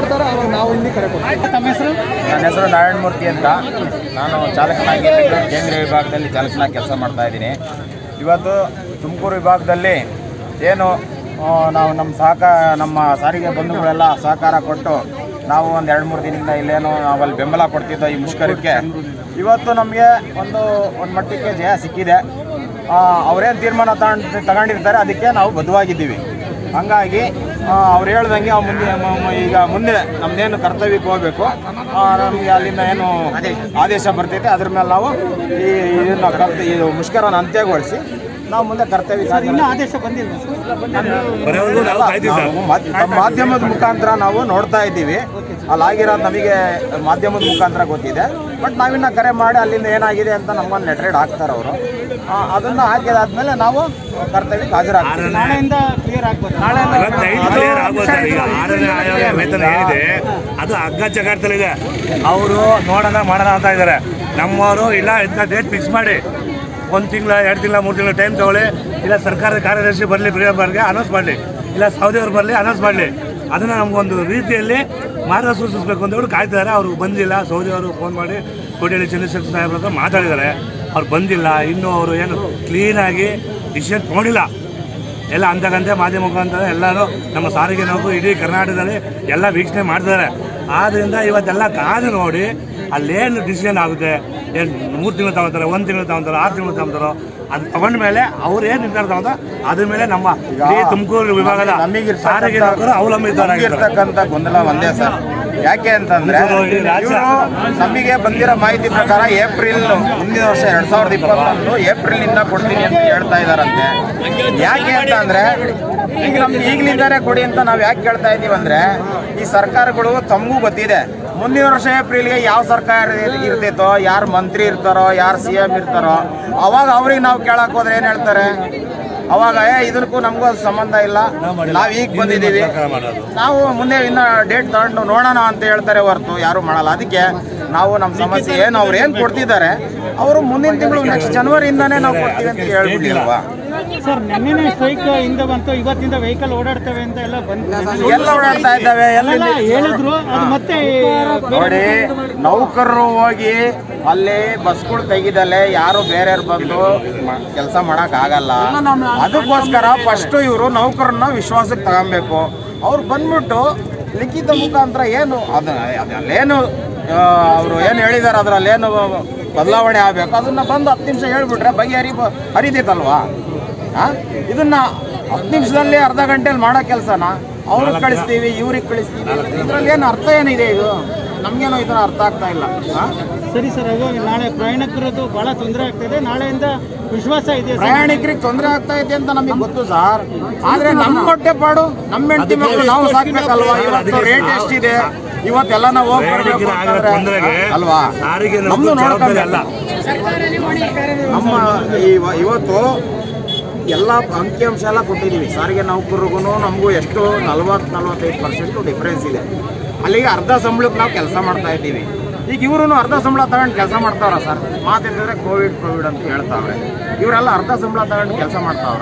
ನನ್ನ ಹೆಸರು ನಾರಾಯಣ ಮೂರ್ತಿ ಅಂತ ನಾನು ಚಾಲಕನಾಗಿ ಬೆಂಗಳೂರು ಕೇಂದ್ರೀಯ ವಿಭಾಗದಲ್ಲಿ ಚಾಲಕನಾಗಿ ಕೆಲಸ ಮಾಡ್ತಾ ಇದ್ದೀನಿ ಇವತ್ತು ತುಮಕೂರು ವಿಭಾಗದಲ್ಲಿ ಏನು ಆ, ನಾವು ನಮ್ಮ ಸಹಕ ನಮ್ಮ ಸಾರಿಗೆ ಬಂಧುಗಳೆಲ್ಲ ಸಹಕಾರ ಕೊಟ್ಟು ನಾವು ಒಂದು ಎರಡು ಮೂರು ದಿನದಿಂದ ಇಲ್ಲೇನು ನಾವಲ್ಲಿ ಬೆಂಬಲ ಕೊಡ್ತಿದ್ದೋ ಈ ಮುಷ್ಕರಕ್ಕೆ ಇವತ್ತು ನಮಗೆ ಒಂದು ಒಂದು ಮಟ್ಟಕ್ಕೆ ಜಯ ಸಿಕ್ಕಿದೆ ಅವರೇನು ತೀರ್ಮಾನ ತಗೊಂಡು ತಗೊಂಡಿರ್ತಾರೆ ಅದಕ್ಕೆ ನಾವು ಬದ್ಧವಾಗಿದ್ದೀವಿ ಹಂಗಾಗಿ ಅವ್ರು ಹೇಳ್ದಂಗೆ ಅವ್ರು ಮುಂದೆ ಮ- ಮ- ಈಗ ಮುಂದೆ ನಮ್ದೇನು ಕರ್ತವ್ಯಕ್ಕೆ ಹೋಗಬೇಕು ನಮಗೆ ಅಲ್ಲಿಂದ ಏನು ಆದೇಶ ಬರ್ತೈತೆ ಅದ್ರ ಮೇಲೆ ನಾವು ಈ ಇದನ್ನ ಕರ್ತ ಈ ಮುಷ್ಕರನ ಅಂತ್ಯಗೊಳಿಸಿ ನಾವು ಮುಂದೆ ಕರ್ತವ್ಯ ಆದೇಶ ಮಾಧ್ಯಮದ ಮುಖಾಂತರ ನಾವು ನೋಡ್ತಾ ಇದ್ದೀವಿ ಅಲ್ಲಾಗಿರೋದು ನಮಗೆ ಮಾಧ್ಯಮದ ಮುಖಾಂತರ ಗೊತ್ತಿದೆ ಬಟ್ ನಾವಿನ್ನ ಕರೆ ಮಾಡಿ ಅಲ್ಲಿಂದ ಏನಾಗಿದೆ ಅಂತ ನಮ್ಗೊಂದು ಲೆಟ್ರೇಡ್ ಹಾಕ್ತಾರೆ ಅವರು ಅದನ್ನು ಹಾಕಿದಾದ್ಮೇಲೆ ನಾವು ಕರ್ತವ್ಯಕ್ಕೆ ಹಾಜರಾಗ್ತೀವಿ ನಾಳೆಯಿಂದ ಕ್ಲಿಯರ್ ಆಗ್ಬೋದು ಕ್ಲಿಯರ್ ಆಗ್ಬೋದು ಸರ್ ಈಗ ಆರನೇ ಆಯೋಗ ವೇತನ ಏನಿದೆ ಅದು ಹಗ್ಗ ಜಗಾಡ್ತಲಿದೆ ಅವರು ನೋಡೋಣ ಮಾಡೋಣ ಅಂತ ಇದ್ದಾರೆ ನಮ್ಮವರು ಇಲ್ಲ ಇಂಥ ಡೇಟ್ ಫಿಕ್ಸ್ ಮಾಡಿ ಒಂದು ತಿಂಗಳ ಎರಡು ತಿಂಗಳ ಮೂರು ತಿಂಗಳ ಟೈಮ್ ತಗೊಳ್ಳಿ ಇಲ್ಲ ಸರ್ಕಾರದ ಕಾರ್ಯದರ್ಶಿ ಬರಲಿ ಪ್ರಿಯಂಬರ್ಗೆ ಅನೌನ್ಸ್ ಮಾಡಲಿ ಇಲ್ಲ ಸೌದಿಯವ್ರು ಬರಲಿ ಅನೌನ್ಸ್ ಮಾಡಲಿ ಅದನ್ನು ನಮಗೊಂದು ರೀತಿಯಲ್ಲಿ ಮಾರ್ಗ ಸೂಚಿಸಬೇಕು ಅಂತ ಹೇಳಿ ಕಾಯ್ತಿದ್ದಾರೆ ಅವರು ಬಂದಿಲ್ಲ ಸೌದಿಯವರು ಫೋನ್ ಮಾಡಿ ಕೋಟಿಯಲ್ಲಿ ಚಂದ್ರಶೇಖರ್ ಸಾಹೇಬ್ರ ಹತ್ರ ಮಾತಾಡಿದ್ದಾರೆ ಅವ್ರು ಬಂದಿಲ್ಲ ಇನ್ನೂ ಅವರು ಏನು ಕ್ಲೀನಾಗಿ ಡಿಸಿಷನ್ ತೊಗೊಂಡಿಲ್ಲ ಎಲ್ಲ ಅಂತಕ್ಕಂತೆ ಮಾಧ್ಯಮ ಮುಖಾಂತರ ಎಲ್ಲರೂ ನಮ್ಮ ಸಾರಿಗೆ ನೌಕರು ಇಡೀ ಕರ್ನಾಟಕದಲ್ಲಿ ಎಲ್ಲ ವೀಕ್ಷಣೆ ಮಾಡ್ತಾರೆ ಆದ್ದರಿಂದ ಇವತ್ತೆಲ್ಲ ಕಾದು ನೋಡಿ ಅಲ್ಲೇನು ಡಿಸಿಷನ್ ಆಗುತ್ತೆ ಏನು ಮೂರು ತಿಂಗಳು ತಗೊತಾರೆ ಒಂದು ತಿಂಗಳು ತಗೊತಾರೆ ಆರು ತಿಂಗಳು ತಗೊತಾರೋ ಅದು ತಗೊಂಡ ಮೇಲೆ ಅವ್ರು ಏನು ನಿರ್ಧಾರ ತಗೊಂತಾರೋ ಅದ್ರ ಮೇಲೆ ನಮ್ಮ ಇಡೀ ತುಮಕೂರು ವಿಭಾಗದ ಸಾರಿಗೆ ನೌಕರು ಅವಲಂಬಿತರಾಗಿರ್ತಾರೆ ನಮಗಿರ್ತಕ್ಕಂಥ ಗೊಂದಲ ಒಂದೇ ಸರ್ ಯಾಕೆ ಅಂತಂದ್ರೆ ಇದು ರಾಜ್ಯ. ಇವರು ನಮಗೆ ಬಂದಿರೋ ಮಾಹಿತಿ ಪ್ರಕಾರ ಏಪ್ರಿಲ್ ಮುಂದಿನ ವರ್ಷ ಎರಡ್ ಸಾವಿರದ ಇಪ್ಪತ್ತೊಂದು ಏಪ್ರಿಲ್ ನಿಂದ ಕೊಡ್ತೀನಿ ಅಂತ ಹೇಳ್ತಾ ಇದಾರಂತೆ ಯಾಕೆ ಅಂತ ಅಂದ್ರೆ ಈಗ ನಮ್ಗೆ ಈಗಲಿಂದಾನೇ ಕೊಡಿ ಅಂತ ನಾವು ಯಾಕೆ ಕೇಳ್ತಾ ಇದೀವಿ ಅಂದ್ರೆ ಈ ಸರ್ಕಾರಗಳು ತಮಗೂ ಗೊತ್ತಿದೆ ಮುಂದಿನ ವರ್ಷ ಏಪ್ರಿಲ್ಗೆ ಯಾವ ಸರ್ಕಾರ ಇರ್ತೈತೋ ಯಾರು ಮಂತ್ರಿ ಇರ್ತಾರೋ ಯಾರು ಸಿ ಎಂ ಇರ್ತಾರೋ ಅವಾಗ ಅವ್ರಿಗೆ ನಾವು ಕೇಳಕ್ ಹೋದ್ರೆ ಏನ್ ಹೇಳ್ತಾರೆ ಅವಾಗ ಏ ಇದಕ್ಕೂ ನಮಗೂ ಸಂಬಂಧ ಇಲ್ಲ ನಾವ್ ಈಗ ಬಂದಿದ್ದೀವಿ ನಾವು ಮುಂದೆ ಇನ್ನ ಡೇಟ್ ತಗೊಂಡು ನೋಡೋಣ ಅಂತ ಹೇಳ್ತಾರೆ ಹೊರತು ಯಾರು ಮಾಡಲ್ಲ ಅದಕ್ಕೆ ನಾವು ನಮ್ಮ ಸಮಸ್ಯೆ ಏನು ಅವ್ರು ಏನು ಕೊಡ್ತಿದ್ದಾರೆ ಅವರು ಮುಂದಿನ ತಿಂಗಳು ನೆಕ್ಸ್ಟ್ ಜನವರಿಯಿಂದಾನೇ ನಾವು ಕೊಡ್ತೀವಿ ಅಂತ ಹೇಳ್ಬಿಟ್ಟಿಲ್ವಾ ಸರ್ ನೆನ್ನೆನೇ ಸ್ಟ್ರೈಕ್ ಹಿಂದೆ ಬಂತು ಇವತ್ತಿಂದ ವೆಹಿಕಲ್ ಓಡಾಡ್ತವೆ ಅಂತ ಎಲ್ಲ ಬಂದು ಎಲ್ಲ ಓಡಾಡ್ತಾ ಇದ್ದಾವೆ ಎಲ್ಲ ಹೇಳಿದ್ರು ಅದು ಮತ್ತೆ ನೋಡಿ ನೌಕರರು ಹೋಗಿ ಅಲ್ಲಿ ಬಸ್ಗಳು ತೆಗಿದಲೆ ಯಾರು ಬೇರೆಯವ್ರು ಬಂದು ಕೆಲಸ ಮಾಡಕ್ ಆಗಲ್ಲ ಅದಕ್ಕೋಸ್ಕರ ಫಸ್ಟ್ ಇವರು ನೌಕರನ್ನ ವಿಶ್ವಾಸಕ್ಕೆ ತಗೊಬೇಕು ಅವ್ರು ಬಂದ್ಬಿಟ್ಟು ಲಿಖಿತ ಮುಖಾಂತರ ಏನು ಅದು ಅಲ್ಲೇನು ಅವರು ಏನು ಹೇಳಿದಾರೆ ಅದರಲ್ಲಿ ಏನು ಬದಲಾವಣೆ ಆಗಬೇಕು ಅದನ್ನ ಬಂದು ಹತ್ತು ನಿಮಿಷ ಹೇಳ್ಬಿಟ್ರೆ ಬಗೆಹರಿ ಹರಿತೈತಲ್ವಾ ಆ? ಇದನ್ನ ಹತ್ತು ನಿಮಿಷದಲ್ಲಿ ಅರ್ಧ ಗಂಟೆಲಿ ಮಾಡೋ ಕೆಲಸನ ಅವ್ರಿಗೆ ಕಳಿಸ್ತೀವಿ ಇವ್ರಿಗೆ ಕಳಿಸ್ತೀವಿ ಇದ್ರಲ್ಲಿ ಏನು ಅರ್ಥ ಏನಿದೆ ಇದು ನಮ್ಗೇನೋ ಇದನ್ನ ಅರ್ಥ ಆಗ್ತಾ ಇಲ್ಲ ಆ? ಸರಿ ಸರ್ ಅದು ನಾಳೆ ಪ್ರಯಾಣಿಕರದ್ದು ಬಹಳ ತೊಂದರೆ ಆಗ್ತಿದೆ ನಾಳೆಯಿಂದ ವಿಶ್ವಾಸ ಇದೆ ಸರ್ ಪ್ರಯಾಣಿಕರಿಗೆ ತೊಂದರೆ ಆಗ್ತಾ ಇದೆ ಅಂತ ನಮಗೆ ಗೊತ್ತು ಸರ್ ಆದ್ರೆ ನಮ್ಮ ಹೊಟ್ಟೆ ಪಾಡು ನಮ್ಮ ಹೆಂಡತಿ ಮಕ್ಕಳು ನಾವು ಸಾಕ್ಬೇಕಲ್ವಾ ಇವತ್ತು ರೇಟ್ ಎಷ್ಟಿದೆ ಇವತ್ತೆಲ್ಲ ನಾವು ಹೋಗಿ ಬರ್ಬೇಕು ಪ್ರಯಾಣಿಕರ ಆಗೋ ಅಂತಂದ್ರೆ, ತೊಂದರೆಗೆ ಅಲ್ವಾ ಸಾರಿಗೆ ನಮ್ದು ನೌಕರರು ಜವಾಬ್ದಾರಿ ಅಲ್ಲ ನೋಡ್ಕೊಬೇಕು ನಮ್ಮ ಇವ- ಇವತ್ತು ಎಲ್ಲ ಅಂಕಿಅಂಶ ಎಲ್ಲ ಕೊಟ್ಟಿದ್ದೀವಿ ಸಾರಿಗೆ ನೌಕರಿಗೂ ನಮಗೂ ಎಷ್ಟು ನಲ್ವತ್ತು ನಲ್ವತ್ತೈದು ಪರ್ಸೆಂಟು ಡಿಫ್ರೆನ್ಸ್ ಇದೆ ಅಲ್ಲಿಗೆ ಅರ್ಧ ಸಂಬಳಕ್ಕೆ ನಾವು ಕೆಲಸ ಮಾಡ್ತಾ ಇದ್ದೀವಿ ಈಗ ಇವರು ಅರ್ಧ ಸಂಬಳ ತಗೊಂಡು ಕೆಲಸ ಮಾಡ್ತಾವ್ರ ಸರ್ ಮಾತಿದ್ರೆ ಕೋವಿಡ್ ಕೋವಿಡ್ ಅಂತ ಹೇಳ್ತಾವ್ರೆ ಇವರೆಲ್ಲ ಅರ್ಧ ಸಂಬಳ ತಗೊಂಡು ಕೆಲಸ ಮಾಡ್ತಾವ್ರ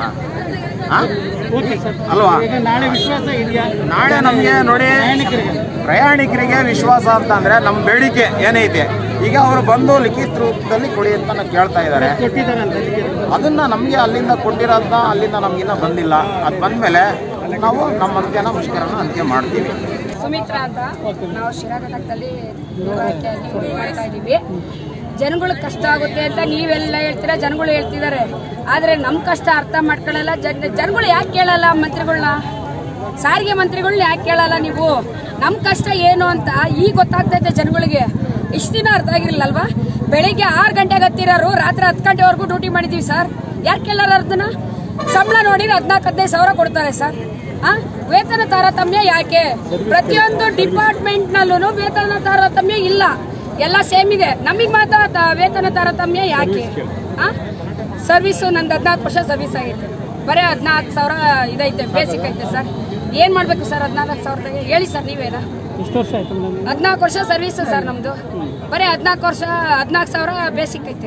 ಓಕೆ ಸರ್ ಅಲ್ವಾ ಈಗ ನಾಳೆ ವಿಶ್ವಾಸ ಇದೆಯಾ ನಾಳೆ ನಮಗೆ ನೋಡಿ ಪ್ರಯಾಣಿಕರಿಗೆ ಪ್ರಯಾಣಿಕರಿಗೆ ವಿಶ್ವಾಸ ಅಂತ ಅಂದ್ರೆ ನಮ್ಮ ಬೇಡಿಕೆ ಏನೈತೆ ಈಗ ಅವರು ಬಂದು ಲಿಖಿತ ರೂಪದಲ್ಲಿ ಕೊಡಿ ಅಂತ ನಾವು ಕೇಳ್ತಾ ಇದ್ದಾರೆ ಕೊಟ್ಟಿದ್ದಾರೆ ಅಂತ ಅದನ್ನ ನಮಗೆ ಅಲ್ಲಿಂದ ಕೊಟ್ಟಿರೋದನ್ನ ಅಲ್ಲಿಂದ ನಮಗಿನ್ನ ಬಂದಿಲ್ಲ ಅದು ಬಂದ್ಮೇಲೆ ನಾವು ನಮ್ಮ ಅಂತ್ಯನ ಮುಷ್ಕರನ ಅಂತ್ಯ ಮಾಡ್ತೀವಿ ಸುಮಿತ್ರಾ ಅಂತ ನಾವು ಶಿರಾ ಘಟಕದಲ್ಲಿ ನಿವಾರಕಿಯಾಗಿ ಮಾಡ್ತಾ ಇದ್ದೀವಿ ಜನಗಳಿಗೆ ಕಷ್ಟ ಆಗುತ್ತೆ ಅಂತ ನೀವೆಲ್ಲ ಹೇಳ್ತೀರಾ ಜನಗಳು ಹೇಳ್ತಿದ್ದಾರೆ ಆದರೆ ನಮ್ಮ ಕಷ್ಟ ಅರ್ಥ ಮಾಡ್ಕೊಳ್ಳಲ್ಲ ಜನ ಜನಗಳು ಯಾಕೆ ಕೇಳಲ್ಲ ಮಂತ್ರಿಗಳನ್ನ ಸಾರಿಗೆ ಮಂತ್ರಿಗಳನ್ನ ಯಾಕೆ ಕೇಳಲ್ಲ ನೀವು ನಮ್ಮ ಕಷ್ಟ ಏನು ಅಂತ ಈಗ ಗೊತ್ತಾಗ್ತೈತೆ ಜನಗಳಿಗೆ ಇಷ್ಟು ದಿನ ಅರ್ಥ ಆಗಿರಲಿಲ್ಲಲ್ವಾ ಬೆಳಿಗ್ಗೆ ಆರು ಗಂಟೆಗೆ ಹತ್ತಿರೋರು ರಾತ್ರಿ ಹತ್ತು ಗಂಟೆವರೆಗೂ ಡ್ಯೂಟಿ ಮಾಡಿದ್ದೀವಿ ಸರ್ ಯಾರು ಕೇಳಾರ ಅದನ್ನ ಸಂಬಳ ನೋಡಿದ್ರೆ ಹದಿನಾಲ್ಕು ಹದಿನೈದು ಸಾವಿರ ಕೊಡ್ತಾರೆ ಸರ್ ಆ? ವೇತನ ತಾರತಮ್ಯ ಯಾಕೆ ಪ್ರತಿಯೊಂದು ಡಿಪಾರ್ಟ್ಮೆಂಟ್ ನಲ್ಲೂ ವೇತನ ತಾರತಮ್ಯ ಇಲ್ಲ ಎಲ್ಲ ಸೇಮ್ ಇದೆ ನಮಗೆ ಮಾತ್ರ ತ- ವೇತನ ತಾರತಮ್ಯ ಯಾಕೆ ಸರ್ವಿಸು ನಂದು ಹದಿನಾಲ್ಕು ವರ್ಷ ಸರ್ವಿಸ್ ಆಗೈತೆ ಬರೀ ಹದಿನಾಲ್ಕು ಸಾವಿರ ಇದೈತೆ ಬೇಸಿಕ್ ಐತೆ ಸರ್ ಏನು ಮಾಡಬೇಕು ಸರ್ ಹದಿನಾಲ್ಕು ಸಾವಿರದಾಗೆ ಹೇಳಿ ಸರ್ ನೀವೇನ ಎಷ್ಟು ವರ್ಷ ಆಯ್ತು ಮೇಡಮ್ ಹದಿನಾಲ್ಕು ವರ್ಷ ಸರ್ವಿಸ್ ಸರ್ ನಮ್ದು ಬರೀ ಹದಿನಾಲ್ಕು ವರ್ಷ ಹದಿನಾಲ್ಕು ಸಾವಿರ ಬೇಸಿಕ್ ಐತೆ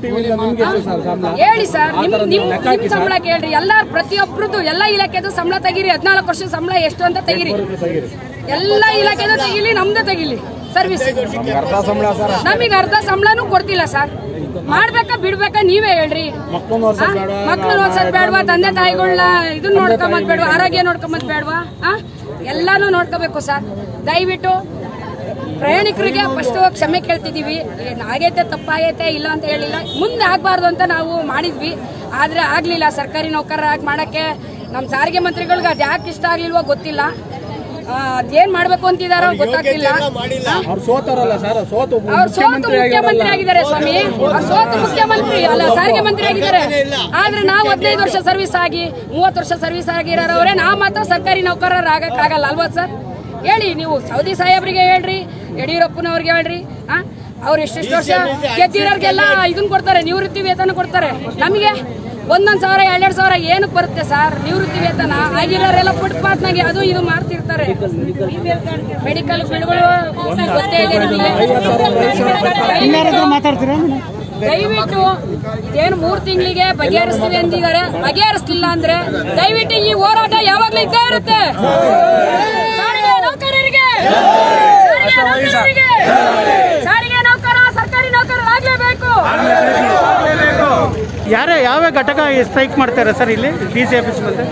ಹೇಳಿ ಸರ್ ನಿಮ್ ನಿಮ್ ನಿಮ್ ಸಂಬಳ ಕೇಳ್ರಿ ಎಲ್ಲ ಪ್ರತಿಯೊಬ್ರದ್ದು ಎಲ್ಲ ಇಲಾಖೆದು ಸಂಬಳ ತೆಗೀರಿ ಹದಿನಾಲ್ಕು ವರ್ಷ ಸಂಬಳ ಎಷ್ಟು ಅಂತ ತೆಗೀರಿ ಎಲ್ಲ ಇಲಾಖೆದು ತೆಗಿಲಿ ನಮ್ದು ತೆಗಿಲಿ ಸರ್ವಿಸ್ ನಮಗೆ ಅರ್ಧ ಸಂಬಳನೂ ಕೊಡ್ತಿಲ್ಲ ಸರ್ ಮಾಡ್ಬೇಕಾ ಬಿಡ್ಬೇಕಾ ನೀವೇ ಹೇಳ್ರಿ ಮಕ್ಳು ಓದ್ಸೋದ್ ಬೇಡವಾ ತಂದೆ ತಾಯಿಗಳನ್ನ ಇದನ್ನ ನೋಡ್ಕೊಂಬದ್ ಬೇಡವಾ ಆರೋಗ್ಯ ನೋಡ್ಕೊಂಬದ್ ಬೇಡವಾ ಆ ಎಲ್ಲಾನು ನೋಡ್ಕೋಬೇಕು ಸರ್ ದಯವಿಟ್ಟು ಪ್ರಯಾಣಿಕರಿಗೆ ಫಸ್ಟ್ ಕ್ಷಮೆ ಕೇಳ್ತಿದೀವಿ ಏನ್ ಆಗೈತೆ ತಪ್ಪಾಗೈತೆ ಇಲ್ಲ ಅಂತ ಹೇಳಿಲ್ಲ ಮುಂದೆ ಆಗ್ಬಾರ್ದು ಅಂತ ನಾವು ಮಾಡಿದ್ವಿ ಆದ್ರೆ ಆಗ್ಲಿಲ್ಲ ಸರ್ಕಾರಿ ನೌಕರರಾಗಿ ಮಾಡಕ್ಕೆ ನಮ್ಮ ಸಾರಿಗೆ ಮಂತ್ರಿಗಳಿಗೆ ಅದು ಯಾಕೆ ಇಷ್ಟ ಆಗ್ಲಿಲ್ವೋ ಗೊತ್ತಿಲ್ಲ ಆ, ಅದೇನ್ ಮಾಡ್ಬೇಕು ಅಂತಿದಾರೋ ಗೊತ್ತಾಗ್ತಿಲ್ಲ ಅವ್ರು ಸೋತಾರಲ್ಲ ಸರ್ ಸೋತು ಅವ್ರು ಸೋತು ಮುಖ್ಯಮಂತ್ರಿ ಆಗಿದ್ದಾರೆ ಸ್ವಾಮಿ ಅವ್ರು ಸೋತು ಮುಖ್ಯಮಂತ್ರಿ ಅಲ್ಲ ಸಾರಿಗೆ ಮಂತ್ರಿ ಆಗಿದ್ದಾರೆ ಆದ್ರೆ ನಾವು ಹದಿನೈದು ವರ್ಷ ಸರ್ವಿಸ್ ಆಗಿ ಮೂವತ್ತು ವರ್ಷ ಸರ್ವಿಸ್ ಆಗಿರೋರವರೇ ನಾವು ಮಾತ್ರ ಸರ್ಕಾರಿ ನೌಕರರು ಆಗಕ್ಕಾಗಲ್ಲ ಅಲ್ವಾ ಸರ್ ಹೇಳಿ ನೀವು ಸೌದಿ ಸಾಹೇಬ್ರಿಗೆ ಹೇಳ್ರಿ ಯಡಿಯೂರಪ್ಪನವ್ರಿಗೆ ಹೇಳ್ರಿ ಆ ಅವ್ರು ಎಷ್ಟೆಷ್ಟು ವರ್ಷ ಗೆದ್ದಿರೋರ್ಗೆಲ್ಲ ಇದನ್ನ ಕೊಡ್ತಾರೆ ನಿವೃತ್ತಿ ವೇತನ ಕೊಡ್ತಾರೆ ನಮಗೆ ಒಂದೊಂದ್ ಸಾವಿರ ಎರಡೆರಡು ಸಾವಿರ ಏನಕ್ಕೆ ಬರುತ್ತೆ ಸರ್ ನಿವೃತ್ತಿ ವೇತನ ಆಗಿರೋರೆಲ್ಲ ಫುಟ್ಪಾತ್ನಾಗೆ ಅದು ಇದು ಮಾಡ್ತಿರ್ತಾರೆ ಮೆಡಿಕಲ್ ಬಿಲ್ಗಳು ಗೊತ್ತೇ ಇದೆ ಇನ್ಯಾರಾದ್ರೂ ನಿಮಗೆ ಮಾತಾಡ್ತೀರಾ ದಯವಿಟ್ಟು ಇದೇನು ಮೂರ್ ತಿಂಗಳಿಗೆ ಬಗೆಹರಿಸ್ತೀವಿ ಅಂದಿದ್ದಾರೆ ಬಗೆಹರಿಸ್ಲಿಲ್ಲ ಅಂದ್ರೆ ದಯವಿಟ್ಟು ಈ ಹೋರಾಟ ಯಾವಾಗ್ಲೂ ಇದ್ದೇ ಇರುತ್ತೆ ಸಾರಿಗೆ ನೌಕರರಿಗೆ ಸಾರಿಗೆ ನೌಕರರಿಗೆ ಸಾರಿಗೆ ನೌಕರ ಸರ್ಕಾರಿ ನೌಕರರಾಗ್ಲೇಬೇಕು ಯಾರೇ ಯಾವ ಘಟಕ ಸ್ಟ್ರೈಕ್ ಮಾಡ್ತಾರೆ ಸರ್ ಇಲ್ಲಿ ಡಿ ಸಿ ಆಫೀಸ್ ಮುಂದೆ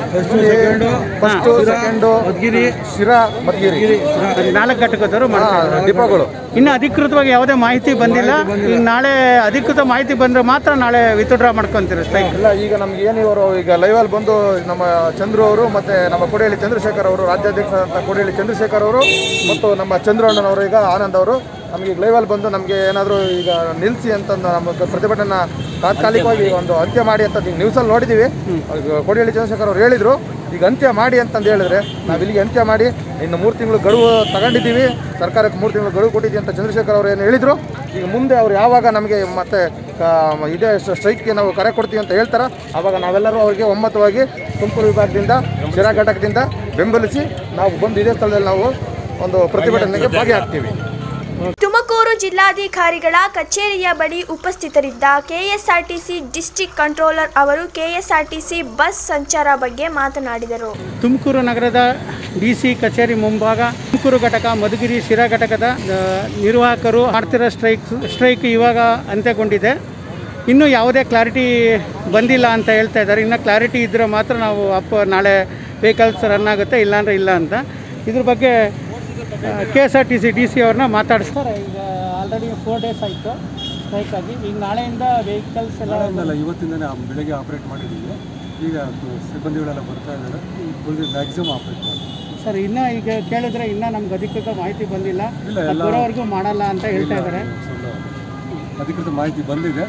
ಫಸ್ಟು ಸೆಕೆಂಡು ಮದ್ಗಿರಿ ಶಿರಾ ಮದ್ಗಿರಿ ನಾಲ್ಕು ಘಟಕದವರು ಮಾಡ್ತಾರೆ ಡಿಪೋಗಳು ಇನ್ನು ಅಧಿಕೃತವಾಗಿ ಯಾವುದೇ ಮಾಹಿತಿ ಬಂದಿಲ್ಲ ಈಗ ನಾಳೆ ಅಧಿಕೃತ ಮಾಹಿತಿ ಬಂದ್ರೆ ಮಾತ್ರ ನಾಳೆ ವಿತ್ಡ್ರಾ ಮಾಡ್ಕೊಂತೀರಿ ಸ್ಟ್ರೈಕ್ ಇಲ್ಲ ಈಗ ನಮ್ಗೆ ಏನು ಇವರು ಈಗ ಲೈವಲ್ಲಿ ಬಂದು ನಮ್ಮ ಚಂದ್ರು ಅವರು ಮತ್ತೆ ನಮ್ಮ ಕೋಡಿಹಳ್ಳಿ ಚಂದ್ರಶೇಖರ್ ಅವರು ರಾಜ್ಯಾಧ್ಯಕ್ಷ ಅಂತ ಕೋಡಿಹಳ್ಳಿ ಚಂದ್ರಶೇಖರ್ ಅವರು ಮತ್ತು ನಮ್ಮ ಚಂದ್ರಣ್ಣನವರು ಈಗ ಆನಂದ್ ಅವರು ನಮಗೆ ಈಗ ಲೈವಲ್ಲಿ ಬಂದು ನಮಗೆ ಏನಾದರೂ ಈಗ ನಿಲ್ಲಿಸಿ ಅಂತಂದು ನಮ್ಮ ಪ್ರತಿಭಟನೆ ತಾತ್ಕಾಲಿಕವಾಗಿ ಒಂದು ಅಂತ್ಯ ಮಾಡಿ ಅಂತ ಈಗ ನ್ಯೂಸಲ್ಲಿ ನೋಡಿದ್ದೀವಿ ಈಗ ಕೋಡಿಹಳ್ಳಿ ಚಂದ್ರಶೇಖರ್ ಅವರು ಹೇಳಿದರು ಈಗ ಅಂತ್ಯ ಮಾಡಿ ಅಂತಂದು ಹೇಳಿದ್ರೆ ನಾವು ಇಲ್ಲಿಗೆ ಅಂತ್ಯ ಮಾಡಿ ಇನ್ನು ಮೂರು ತಿಂಗಳು ಗಡುವು ತಗೊಂಡಿದ್ದೀವಿ ಸರ್ಕಾರಕ್ಕೆ ಮೂರು ತಿಂಗಳು ಗಡುವು ಕೊಟ್ಟಿದ್ದೀವಿ ಅಂತ ಚಂದ್ರಶೇಖರ್ ಅವರು ಏನು ಹೇಳಿದರು ಈಗ ಮುಂದೆ ಅವ್ರು ಯಾವಾಗ ನಮಗೆ ಮತ್ತೆ ಕ- ಇದೇ ಸ್ಟ್ರೈಕ್ಗೆ ನಾವು ಕರೆ ಕೊಡ್ತೀವಿ ಅಂತ ಹೇಳ್ತಾರೆ ಆವಾಗ ನಾವೆಲ್ಲರೂ ಅವರಿಗೆ ಒಮ್ಮತವಾಗಿ ತುಮಕೂರು ವಿಭಾಗದಿಂದ ಶಿರಾ ಘಟಕದಿಂದ ಬೆಂಬಲಿಸಿ ನಾವು ಬಂದು ಇದೇ ಸ್ಥಳದಲ್ಲಿ ನಾವು ಒಂದು ಪ್ರತಿಭಟನೆಗೆ ಭಾಗಿಯಾಗ್ತೀವಿ ತುಮಕೂರು ಜಿಲ್ಲಾಧಿಕಾರಿಗಳ ಕಚೇರಿಯ ಬಳಿ ಉಪಸ್ಥಿತರಿದ್ದ ಕೆಎಸ್ಆರ್ಟಿಸಿ ಡಿಸ್ಟ್ರಿಕ್ಟ್ ಕಂಟ್ರೋಲರ್ ಅವರು ಕೆಎಸ್ಆರ್ಟಿಸಿ ಬಸ್ ಸಂಚಾರ ಬಗ್ಗೆ ಮಾತನಾಡಿದರು ತುಮಕೂರು ನಗರದ ಡಿ ಸಿ ಕಚೇರಿ ಮುಂಭಾಗ ತುಮಕೂರು ಘಟಕ ಮಧುಗಿರಿ ಶಿರಾ ಘಟಕದ ಆ, ನಿರ್ವಾಹಕರು ಮಾಡ್ತಿರೋ ಸ್ಟ್ರೈಕ್ ಸ್ಟ್ರೈಕ್ ಇವಾಗ ಅಂತ್ಯಗೊಂಡಿದೆ ಇನ್ನೂ ಯಾವುದೇ ಕ್ಲಾರಿಟಿ ಬಂದಿಲ್ಲ ಅಂತ ಹೇಳ್ತಾ ಇದ್ದಾರೆ ಇನ್ನು ಕ್ಲಾರಿಟಿ ಇದ್ದರೆ ಮಾತ್ರ ನಾವು ಅಪ್ ನಾಳೆ ವೆಹಿಕಲ್ಸ್ ರನ್ ಆಗುತ್ತೆ ಇಲ್ಲಾಂದ್ರೆ ಇಲ್ಲ ಅಂತ ಇದ್ರ ಬಗ್ಗೆ K S R T C D C ಅವ್ರನ್ನ ಮಾತಾಡಿಸ್ತಾರೆ ಈಗ ಆಲ್ರೆಡಿ ಫೋರ್ ಡೇಸ್ ಆಯಿತು ಸ್ಟ್ರೈಕ್ ಆಗಿ ಈಗ ನಾಳೆಯಿಂದ ವೆಹಿಕಲ್ಸ್ ಎಲ್ಲ ನಾಳೆಯಿಂದಲ್ಲ ಇವತ್ತಿಂದನೇ ಆ ಬೆಳಗ್ಗೆ ಆಪ್ರೇಟ್ ಮಾಡಿದ್ದೀವಿ ಈಗ ಸಿಬ್ಬಂದಿಗಳೆಲ್ಲ ಬರ್ತಾ ಇದ್ದಾರೆ ಫುಲ್ ಮ್ಯಾಕ್ಸಿಮಮ್ ಆಪ್ರೇಟ್ ಮಾಡಿ ಸರ್ ಇನ್ನೂ ಈಗ ಕೇಳಿದ್ರೆ ಇನ್ನೂ ನಮ್ಗೆ ಅಧಿಕೃತ ಮಾಹಿತಿ ಬಂದಿಲ್ಲ ಇಲ್ಲ, ಅದು ಎಲ್ಲ- ಬರೋವರೆಗೂ ಮಾಡಲ್ಲ ಅಂತ ಹೇಳ್ತಾ ಇದ್ದಾರೆ ಸುಳ್ಳು ಅಧಿಕೃತ ಮಾಹಿತಿ ಬಂದಿದೆ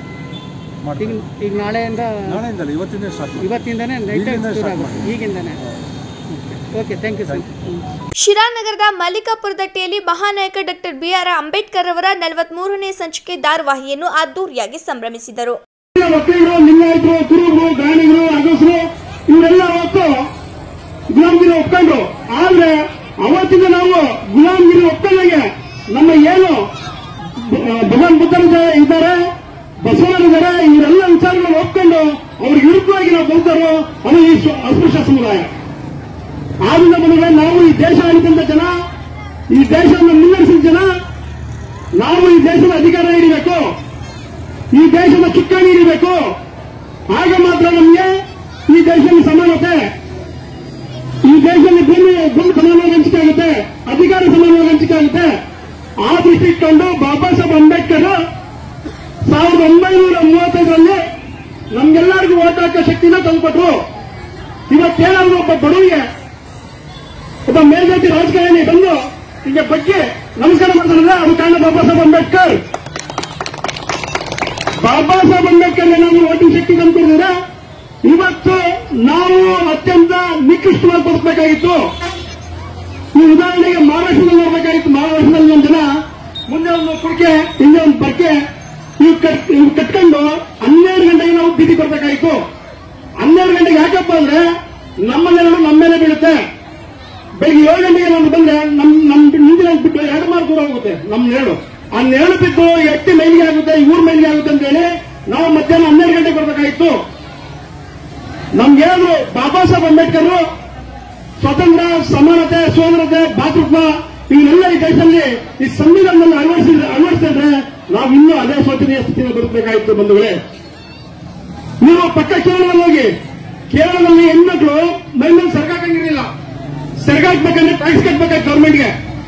ಈಗ ಮಾಡ್ತೀವಿ ಈಗ ನಾಳೆಯಿಂದ ನಾಳೆಯಿಂದಲ್ಲ ಇವತ್ತಿಂದ ಸ್ಟಾರ್ಟ್ ಮಾಡಿ ಇವತ್ತಿಂದನೇ ನೈಟ್ ಈಗಿಂದ ಶುರು start ಆಗುತ್ತೆ ಈಗಿಂದನೇ ಓಕೆ ಥ್ಯಾಂಕ್ ಯು ಸರ್ ಶಿರಾನಗರದ ಮಲ್ಲಿಕಾಪುರದಟ್ಟಿಯಲ್ಲಿ ಮಹಾನಾಯಕ ಡಾಕ್ಟರ್ ಬಿಆರ್ ಅಂಬೇಡ್ಕರ್ ಅವರ ನಲವತ್ಮೂರನೇ ಸಂಚಿಕೆ ಧಾರಾವಾಹಿಯನ್ನು ಅದ್ದೂರಿಯಾಗಿ ಸಂಭ್ರಮಿಸಿದರು ಒಕ್ಕಲಿಗರು ಲಿಂಗಾಯತರು ಕುರುಬರು ಗಾಣಿಗರು ಅಗಸರು ಇವರೆಲ್ಲ ಹೊತ್ತು ಗುಲಾಮಗಿರಿ ಒಪ್ಕೊಂಡ್ರು ಆದ್ರೆ ಅವತ್ತಿಂದ ನಾವು ಗುಲಾಮಗಿರಿ ಒಪ್ಕೊಂಡಾಗೆ ನಮ್ಮ ಏನು ಬ- ಭಗವಾನ್ ಬುದ್ಧರು ಇದ್ದಾರೆ ಬಸವಣ್ಣರಿದ್ದಾರೆ ಇವರೆಲ್ಲ ವಿಚಾರಗಳನ್ನು ಒಪ್ಕೊಂಡು ಅವ್ರಿಗೆ ವಿರುದ್ಧವಾಗಿ ನಾವು ಬಂತಾರೋ ಅದು ಈ ಸ್ವ- ಅಸ್ಪೃಶ್ಯ ಸಮುದಾಯ ಆದ್ರಿಂದ ಬಂದ್ರೆ ನಾವು ಈ ದೇಶ ಆಳಿದಂತ ಜನ ಈ ದೇಶವನ್ನು ಮುನ್ನಡೆಸಿದ ಜನ ನಾವು ಈ ದೇಶದ ಅಧಿಕಾರ ಹಿಡಿಬೇಕು ಈ ದೇಶದ ಚುಕ್ಕಾಣಿ ಹಿಡಿಬೇಕು ಆಗ ಮಾತ್ರ ನಮಗೆ ಈ ದೇಶದಲ್ಲಿ ಸಮಾನತೆ ಈ ದೇಶದಲ್ಲಿ ಭೂಮಿ ಭೂಮಿ ಸಮಾನವಾಗಿ ಹಂಚಿಕೆ ಆಗುತ್ತೆ ಅಧಿಕಾರ ಸಮಾನವಾಗಿ ಹಂಚಿಕೆ ಆಗುತ್ತೆ ಆ ದೃಷ್ಟಿ ಇಟ್ಕೊಂಡು ಬಾಬಾ ಸಾಹೇಬ್ ಅಂಬೇಡ್ಕರ್ ಸಾವಿರದ ಒಂಬೈನೂರ ಮೂವತ್ತೈದರಲ್ಲಿ ನಮ್ಗೆಲ್ಲರಿಗೂ ಓಟ್ ಹಾಕೋ ಶಕ್ತಿನ ತಂದುಕೊಟ್ರು ಇವತ್ತೇನಾದ್ರು ಒಬ್ಬ ಬಡವಿಗೆ ಒಬ್ಬ ಮೇಲ್ಜಾತಿ ರಾಜಕಾರಣಿ ಬಂದು ಈಗ ಬಗ್ಗೆ ನಮಸ್ಕಾರ ಮಾಡ್ತಾರಲ್ಲ ಅದು ಕಾರಣ ಬಾಬಾ ಸಾಹೇಬ್ ಅಂಬೇಡ್ಕರ್ ಬಾಬಾ ಸಾಹೇಬ್ ಅಂಬೇಡ್ಕರ್ ಏನಾದ್ರು ಓಟಿಂಗ್ ಶಕ್ತಿ ತಂದ್ಕೊಡಿದ್ರೆ ಇವತ್ತು ನಾವು ಅತ್ಯಂತ ನಿಕೃಷ್ಟವಾಗಿ ಬದುಕಬೇಕಾಗಿತ್ತು ಈ ಉದಾಹರಣೆಗೆ ಮಹಾರಾಷ್ಟ್ರದಲ್ಲಿ ನೋಡ್ಬೇಕಾಗಿತ್ತು ಮಹಾರಾಷ್ಟ್ರದಲ್ಲಿ ಒಂದು ಜನ ಮುಂದೆ ಒಂದು ಕುಡಿಕೆ ಹಿಂದೆ ಒಂದು ಬರ್ಕೆ ಇವು ಕಟ್ ಇವು ಕಟ್ಕೊಂಡು ಹನ್ನೆರಡು ಗಂಟೆಗೆ ನಾವು ಬೀದಿ ಬರ್ಬೇಕಾಗಿತ್ತು ಹನ್ನೆರಡು ಗಂಟೆಗೆ ಯಾಕಪ್ಪ ಅಂದ್ರೆ ನಮ್ಮ ನೆರಳು ನಮ್ಮ ಮೇಲೆ ಬೀಳುತ್ತೆ ಬೆಳಿಗ್ಗೆ ಏಳು ಗಂಟೆಗೆ ನಾನು ಬಂದ್ರೆ ನಮ್ ನಮ್ ಹಿಂದಿನ ಬಿಟ್ಟು ಎರಡು ಮಾರ್ಕ್ ದೂರ ಹೋಗುತ್ತೆ ನಮ್ ನೆರಳು ಆ ನೆರಳು ಬಿದ್ದು ಎತ್ತಿ ಮೈಲಿಗೆ ಆಗುತ್ತೆ ಊರ್ ಮೈಲಿಗೆ ಆಗುತ್ತೆ ಅಂತ ಹೇಳಿ ನಾವು ಮಧ್ಯಾಹ್ನ ಹನ್ನೆರಡು ಗಂಟೆಗೆ ಬರ್ಬೇಕಾಗಿತ್ತು ನಮ್ಗೇನಾದ್ರು ಬಾಬಾ ಸಾಹೇಬ್ ಅಂಬೇಡ್ಕರ್ ಸ್ವತಂತ್ರ ಸಮಾನತೆ ಸೋದರತೆ ಭಾತೃತ್ವ ಇವನ್ನೆಲ್ಲ ಈ ದೇಶದಲ್ಲಿ ಈ ಸಂವಿಧಾನದಲ್ಲಿ ಅಳವಡಿಸಿ ಅಳವಡಿಸಿದ್ರೆ ನಾವು ಇನ್ನೂ ಅದೇ ಶೋಚನೀಯ ಸ್ಥಿತಿನ ಬದುಕಬೇಕಾಗಿತ್ತು ಬಂಧುಗಳೇ ನೀವು ಪಕ್ಕ ಕೇರಳದಲ್ಲಿ ಹೋಗಿ ಕೇರಳದಲ್ಲಿ ಹೆಣ್ಮಕ್ಳು ಮೈ ಮೇಲೆ ಸರ್ಗಾಕಂಗಿರಲಿಲ್ಲ ಸರ್ಗಾಕ್ಬೇಕಂದ್ರೆ ಟ್ಯಾಕ್ಸ್ ಕಟ್ಬೇಕಾಯ್ತು ಗೌರ್ಮೆಂಟ್ಗೆ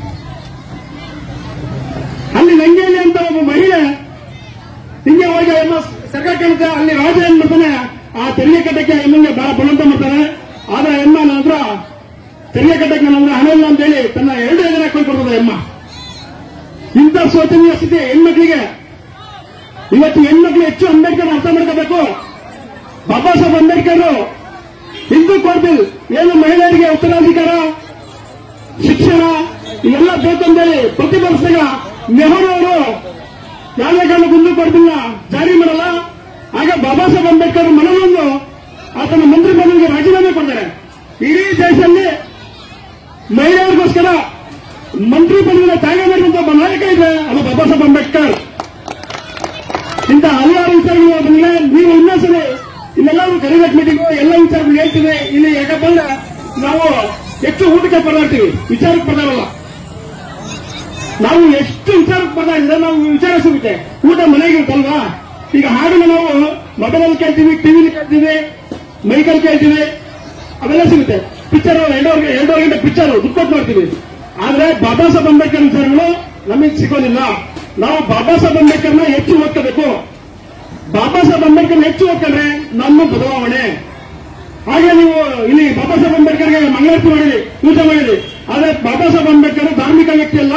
ಅಲ್ಲಿ ನಂಗೇಲಿ ಅಂತ ಒಬ್ಬ ಮಹಿಳೆ ಹಿಂಗೆ ಹೋಗಿ ಎಮ್ಮ ಸರ್ಗಾಕಂತ ಅಲ್ಲಿ ರಾಜ ಏನ್ ಮಾಡ್ತಾನೆ ಆ ತೆರಿಗೆ ಕಟ್ಟಕ್ಕೆ ಎಮ್ಮಂಗೆ ಬಹಳ ಬಲವಂತ ಮಾಡ್ತಾನೆ ಆದ್ರೆ ಎಮ್ಮ ನನ್ನ ಹತ್ರ ತೆರಿಗೆ ಕಟ್ಟಕ್ಕೆ ನನ್ನ ಹತ್ರ ಹಣ ಇಲ್ಲ ಅಂತ ಹೇಳಿ ತನ್ನ ಎರಡು ಜನ ಕೊಡ್ಕೊಡ್ತದೆ ಎಮ್ಮ ಇಂಥ ಶೋಚನೀಯ ಸ್ಥಿತಿ ಹೆಣ್ಮಕ್ಳಿಗೆ ಇವತ್ತು ಹೆಣ್ಮಕ್ಳು ಹೆಚ್ಚು ಅಂಬೇಡ್ಕರ್ ಅರ್ಥ ಮಾಡ್ಕೋಬೇಕು ಬಾಬಾ ಸಾಹೇಬ್ ಅಂಬೇಡ್ಕರ್ ಹಿಂದೂ ಕೋಡ್ ಬಿಲ್ ಏನು ಮಹಿಳೆಯರಿಗೆ ಉತ್ತರಾಧಿಕಾರ ಶಿಕ್ಷಣ ಇವೆಲ್ಲ ಬೇಕು ಅಂತೇಳಿ ಪ್ರತಿಭಟಿಸಿದಾಗ ನೆಹರು ಅವರು ಯಾವುದೇ ಕಾರಣಕ್ಕೂ ಹಿಂದೂ ಕೋಡ್ ಬಿಲ್ನ ಜಾರಿ ಮಾಡಲ್ಲ ಆಗ ಬಾಬಾ ಸಾಹೇಬ್ ಅಂಬೇಡ್ಕರ್ ಮನವೊಂದು ಆತನ ಮಂತ್ರಿ ಪದವಿಗೆ ರಾಜೀನಾಮೆ ಕೊಡ್ತಾರೆ ಇಡೀ ದೇಶದಲ್ಲಿ ಮಹಿಳೆಯರಿಗೋಸ್ಕರ ಮಂತ್ರಿ ಪದವಿನ ತ್ಯಾಗ ಮಾಡಿದಂತ ಒಬ್ಬ ನಾಯಕ ಇದ್ರೆ ಅದು ಬಾಬಾ ಸಾಹೇಬ್ ಅಂಬೇಡ್ಕರ್ ಇಂಥ ಹಲವಾರು ವಿಚಾರಗಳು ಬಂದಿಲ್ಲ ನೀವು ಇನ್ನೊಂದ್ಸರಿ ಇಲ್ಲೆಲ್ಲರೂ ಕರಿಬೇಕು ಮೀಟಿಂಗು ಎಲ್ಲ ವಿಚಾರಗಳು ಹೇಳ್ತೀವಿ ಇಲ್ಲಿ ಯಾಕಪ್ಪ ಅಂದ್ರೆ ನಾವು ಹೆಚ್ಚು ಊಟಕ್ಕೆ ಪರದಾಡ್ತೀವಿ ವಿಚಾರಕ್ಕೆ ಪರದಾಡಲ್ಲ ನಾವು ಎಷ್ಟು ವಿಚಾರಕ್ಕೆ ಪರದಾಡಿದ್ರೆ ನಾವು ವಿಚಾರ ಸಿಗುತ್ತೆ ಊಟ ಮನೆಗೆ ಇರುತ್ತಲ್ವಾ ಈಗ ಹಾಡನ್ನು ನಾವು ಮೊಬೈಲಲ್ಲಿ ಕೇಳ್ತೀವಿ ಟಿವಿಲಿ ಕೇಳ್ತೀವಿ ಮೈಕಲ್ಲಿ ಕೇಳ್ತೀವಿ ಅವೆಲ್ಲ ಸಿಗುತ್ತೆ ಪಿಕ್ಚರ್ ಎರಡೂವರೆ ಎರಡೂವರೆ ಗಂಟೆ ಪಿಕ್ಚರ್ ದುಡ್ಡು ಕೊಟ್ಟು ನೋಡ್ತೀವಿ ಆದ್ರೆ ಬಾಬಾ ಸಾಹೇಬ್ ಅಂಬೇಡ್ಕರ್ ವಿಚಾರಗಳು ನಮಗೆ ಸಿಗೋದಿಲ್ಲ ನಾವು ಬಾಬಾ ಸಾಹೇಬ್ ಅಂಬೇಡ್ಕರ್ನ ಹೆಚ್ಚು ಓದ್ಕೋಬೇಕು ಬಾಬಾ ಸಾಹೇಬ್ ಅಂಬೇಡ್ಕರ್ ಹೆಚ್ಚು ಓದ್ಕೊಂಡ್ರೆ ನಮ್ಮ ಬದಲಾವಣೆ ಹಾಗೆ ನೀವು ಇಲ್ಲಿ ಬಾಬಾ ಸಾಹೇಬ್ ಅಂಬೇಡ್ಕರ್ಗೆ ಮಂಗಳಾರತಿ ಮಾಡಿರಿ ಪೂಜೆ ಮಾಡಿರಿ ಆದ್ರೆ ಬಾಬಾ ಸಾಹೇಬ್ ಅಂಬೇಡ್ಕರ್ ಧಾರ್ಮಿಕ ವ್ಯಕ್ತಿ ಅಲ್ಲ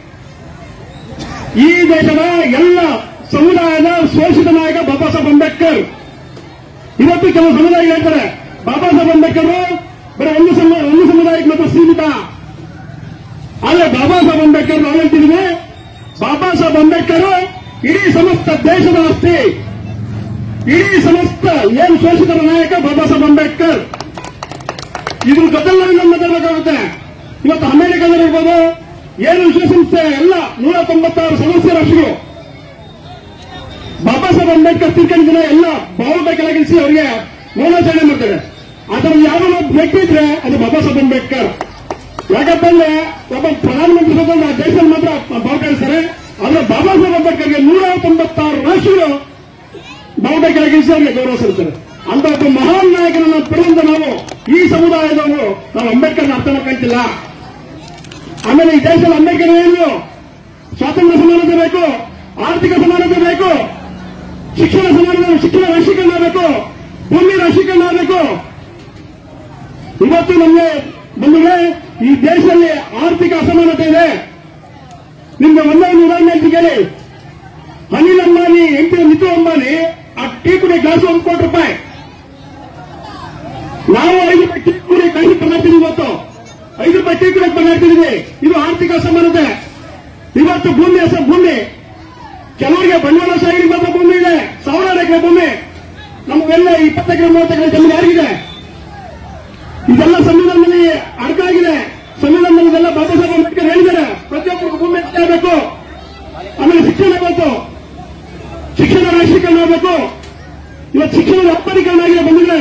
ಈ ದೇಶದ ಎಲ್ಲ ಸಮುದಾಯದ ಶೋಷಿತ ನಾಯಕ ಬಾಬಾ ಸಾಹೇಬ್ ಅಂಬೇಡ್ಕರ್ ಇವತ್ತು ಕೆಲವು ಸಮುದಾಯ ಹೇಳ್ತಾರೆ ಬಾಬಾ ಸಾಹೇಬ್ ಅಂಬೇಡ್ಕರ್ ಬರೀ ಒಂದು ಸಮ- ಒಂದು ಸಮುದಾಯಕ್ಕೆ ಮಾತ್ರ ಸೀಮಿತ ಆದ್ರೆ ಬಾಬಾ ಸಾಹೇಬ್ ಅಂಬೇಡ್ಕರ್ ನಾವು ಹೇಳ್ತಿದ್ದೀವಿ ಬಾಬಾ ಸಾಹೇಬ್ ಅಂಬೇಡ್ಕರ್ ಇಡೀ ಸಮಸ್ತ ದೇಶದ ಆಸ್ತಿ ಇಡೀ ಸಮಸ್ತ ಏನು ಶೋಷಿತರ ನಾಯಕ ಬಾಬಾ ಸಾಹೇಬ್ ಅಂಬೇಡ್ಕರ್ ಇದ್ರ ಜೊತೆಲ್ಲ ನಾವು ಮಾತಾಡಬೇಕಾಗುತ್ತೆ ಇವತ್ತು ಅಮೆರಿಕದಲ್ಲಿ ಇರ್ಬೋದು ಏನು ವಿಶ್ವಸಂಸ್ಥೆ ಎಲ್ಲ ನೂರ ತೊಂಬತ್ತಾರು ಸದಸ್ಯ ರಾಷ್ಟ್ರಗಳು ಬಾಬಾ ಸಾಹೇಬ್ ಅಂಬೇಡ್ಕರ್ ತಿಳ್ಕೊಂಡ ದಿನ ಎಲ್ಲ ಬಾವುಟ ಕೆಳಗಿಳಿಸಿ ಅವರಿಗೆ ಮೌನಾಚರಣೆ ಮಾಡ್ತಾರೆ ಅದರಲ್ಲಿ ಯಾರೋ ಒಬ್ಬ ವ್ಯಕ್ತಿ ಇದ್ರೆ ಅದು ಬಾಬಾ ಸಾಹೇಬ್ ಅಂಬೇಡ್ಕರ್ ಯಾಕಪ್ಪ ಅಂದ್ರೆ ಒಬ್ಬ ಪ್ರಧಾನಮಂತ್ರಿ ಸದಸ್ಯ ದೇಶದಲ್ಲಿ ಮಾತ್ರ ಬಾವುಟ ಇಳಿಸ್ತಾರೆ ಆದ್ರೆ ಬಾಬಾ ಸಾಹೇಬ್ ಅಂಬೇಡ್ಕರ್ಗೆ ನೂರ ತೊಂಬತ್ತಾರು ರಾಷ್ಟ್ರಗಳು ಬಾವುಟ ಕೆಳಗಿಳಿಸಿ ಅವರಿಗೆ ಗೌರವ ಸಲ್ಲಿಸ್ತಾರೆ ಅಂತ ಒಬ್ಬ ಮಹಾನ್ ನಾಯಕನನ್ನು ಪಡೆದಂತ ನಾವು ಈ ಸಮುದಾಯದವರು ನಾವು ಅಂಬೇಡ್ಕರ್ನ ಅರ್ಥ ಮಾಡ್ಕೊಂತಿಲ್ಲ ಆಮೇಲೆ ಈ ದೇಶದಲ್ಲಿ ಅಂಬೇಡ್ಕರ್ ಏನು ಸ್ವಾತಂತ್ರ್ಯ ಸಮಾನತೆ ಬೇಕು ಆರ್ಥಿಕ ಸಮಾನತೆ ಬೇಕು ಶಿಕ್ಷಣ ಸಮಾನತೆ ಶಿಕ್ಷಣ ರಾಶೀಕರಣ ಆಗಬೇಕು ಭೂಮಿ ರಾಶೀಕರಣ ಆಗಬೇಕು ಇವತ್ತು ನಮಗೆ ಬಂದಿದೆ ಈ ದೇಶದಲ್ಲಿ ಆರ್ಥಿಕ ಅಸಮಾನತೆ ಇದೆ ನಿಮ್ಗೆ ಒಂದೇ ಒಂದು ಉದಾಹರಣೆ ಹೇಳ್ತೀನಿ ಕೇಳಿ ಅನಿಲ್ ಅಂಬಾನಿ ಎಂಟು ನಿತು ಅಂಬಾನಿ ಆ ಟೀ ಕುಡಿ ಗ್ಲಾಸ್ ಒಂದು ಕೋಟಿ ರೂಪಾಯಿ ನಾವು ಐದು ರೂಪಾಯಿ ಟೀ ಕುಡಿ ಕೈ ಬರ್ನಾಡ್ತೀವಿ ಇವತ್ತು ಐದು ರೂಪಾಯಿ ಟೀ ಕುಡಿಯಕ್ಕೆ ಬರ್ನಾಡ್ತಿದೀವಿ ಇದು ಆರ್ಥಿಕ ಅಸಮಾನತೆ ಇವತ್ತು ಭೂಮಿ ಅಸ ಭೂಮಿ ಕೆಲವರಿಗೆ ಬಂಡವಾಳಶಾಹಿಗೆ ಮಾತ್ರ ಭೂಮಿ ಇದೆ ಸಾವಿರಾರು ಎಕರೆ ಭೂಮಿ ನಮಗೆಲ್ಲ ಇಪ್ಪತ್ತು ಎಕರೆ ಮೂವತ್ತು ಎಕರೆ ಜಮೀನು ಯಾರಿಗಿದೆ ಇದೆಲ್ಲ ಸಂವಿಧಾನದಲ್ಲಿ ಅಡಕಾಗಿದೆ ಸಂವಿಧಾನದಲ್ಲಿ ಇದೆಲ್ಲ ಬಾಬಾ ಸಾಹೇಬ್ ಅಂಬೇಡ್ಕರ್ ಹೇಳಿದ್ದಾರೆ ಪ್ರತಿಯೊಬ್ಬರಿಗೂ ಭೂಮಿ ಹಕ್ಕು ಆಗಬೇಕು ಆಮೇಲೆ ಶಿಕ್ಷಣ ಬೇಕು ಶಿಕ್ಷಣ ರಾಷ್ಟ್ರೀಕರಣ ಆಗಬೇಕು ಇವತ್ತು ಶಿಕ್ಷಣ ವ್ಯಾಪಾರೀಕರಣ ಆಗಿದೆ ಬಂದಿದೆ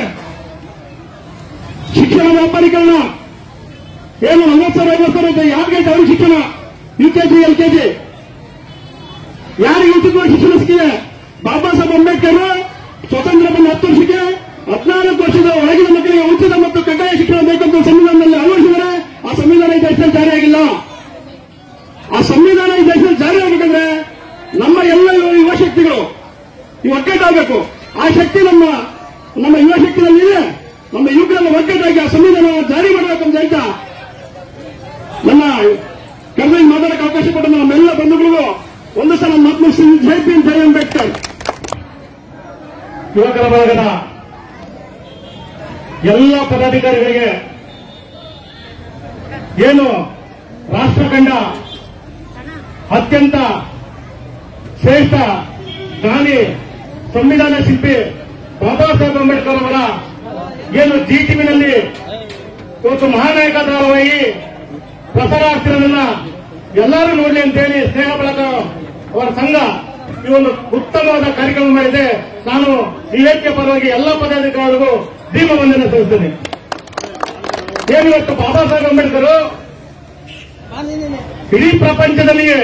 ಶಿಕ್ಷಣ ವ್ಯಾಪಾರೀಕರಣ ಏನು ನಲವತ್ತು ಸಾವಿರ ಐವತ್ತು ಸಾವಿರ ಇದೆ ಯಾರಿಗೆ ಅವ್ರಿಗೆ ಶಿಕ್ಷಣ U K G L K G ಯಾರಿಗೆ ಉಚಿತವಾಗಿ ಶಿಕ್ಷಣ ಸಿಕ್ಕಿದೆ ಬಾಬಾ ಸಾಹೇಬ್ ಅಂಬೇಡ್ಕರ್ ಸ್ವತಂತ್ರ ಬಂದ ಹತ್ತು ವರ್ಷಕ್ಕೆ ಹದಿನಾಲ್ಕು ವರ್ಷದ ಒಳಗಿನ ಮಕ್ಕಳಿಗೆ ಉಚಿತ ಮತ್ತು ಕಡ್ಡಾಯ ಶಿಕ್ಷಣ ಬೇಕಂತ ಸಂವಿಧಾನದಲ್ಲಿ ಅಳವಡಿಸಿದರೆ ಆ ಸಂವಿಧಾನ ಈ ದೇಶದಲ್ಲಿ ಜಾರಿಯಾಗಿಲ್ಲ ಆ ಸಂವಿಧಾನ ಈ ದೇಶದಲ್ಲಿ ಜಾರಿ ಆಗಬೇಕಂದ್ರೆ ನಮ್ಮ ಎಲ್ಲ ಯುವ ಶಕ್ತಿಗಳು ಈ ಒಗ್ಗಟ್ಟಾಗಬೇಕು ಆ ಶಕ್ತಿ ನಮ್ಮ ನಮ್ಮ ಯುವ ಶಕ್ತಿನಲ್ಲಿ ಇದೆ ನಮ್ಮ ಯುವಕರೆಲ್ಲ ಒಗ್ಗಟ್ಟಾಗಿ ಆ ಸಂವಿಧಾನ ಜಾರಿ ಮಾಡಬೇಕಂತ ಹೇಳ್ತಾ ನನ್ನ ಕರೆದಲ್ಲಿ ಮಾತಾಡಕ್ಕೆ ಅವಕಾಶ ಕೊಟ್ಟ ನಮ್ಮೆಲ್ಲ ಬಂಧುಗಳಿಗೂ ಒಂದು ಸಲ ಮಾತು ಜೈ ಭೀಮ್ ಜೈ ಅಂಬೇಡ್ಕರ್ ಯುವಕರ ಬಳಗದ ಎಲ್ಲ ಪದಾಧಿಕಾರಿಗಳಿಗೆ ಏನು ರಾಷ್ಟ್ರ ಕಂಡ ಅತ್ಯಂತ ಶ್ರೇಷ್ಠ ಜ್ಞಾನಿ ಸಂವಿಧಾನ ಶಿಲ್ಪಿ ಬಾಬಾ ಸಾಹೇಬ್ ಅಂಬೇಡ್ಕರ್ ಅವರ ಏನು ಜಿ ಟಿವಿನಲ್ಲಿ ಇವತ್ತು ಮಹಾನಾಯಕ ಧಾರಾವಾಹಿ ಪ್ರಸಾರ ಆಗ್ತಿರೋದನ್ನ ಎಲ್ಲರೂ ನೋಡ್ಲಿ ಅಂತೇಳಿ ಸ್ನೇಹ ಬಳಗ ಅವರ ಸಂಘ ಈ ಒಂದು ಉತ್ತಮವಾದ ಕಾರ್ಯಕ್ರಮ ಮಾಡಿದೆ ನಾನು ಈ ವೇದಿಕೆ ಪರವಾಗಿ ಎಲ್ಲ ಪದಾಧಿಕಾರಿಗಳಿಗೂ ಭೀಮ ವಂದನೆ ಸಲ್ಲಿಸ್ತೇನೆ ಏನು ಇವತ್ತು ಬಾಬಾ ಸಾಹೇಬ್ ಅಂಬೇಡ್ಕರ್ ಇಡೀ ಪ್ರಪಂಚದಲ್ಲಿಯೇ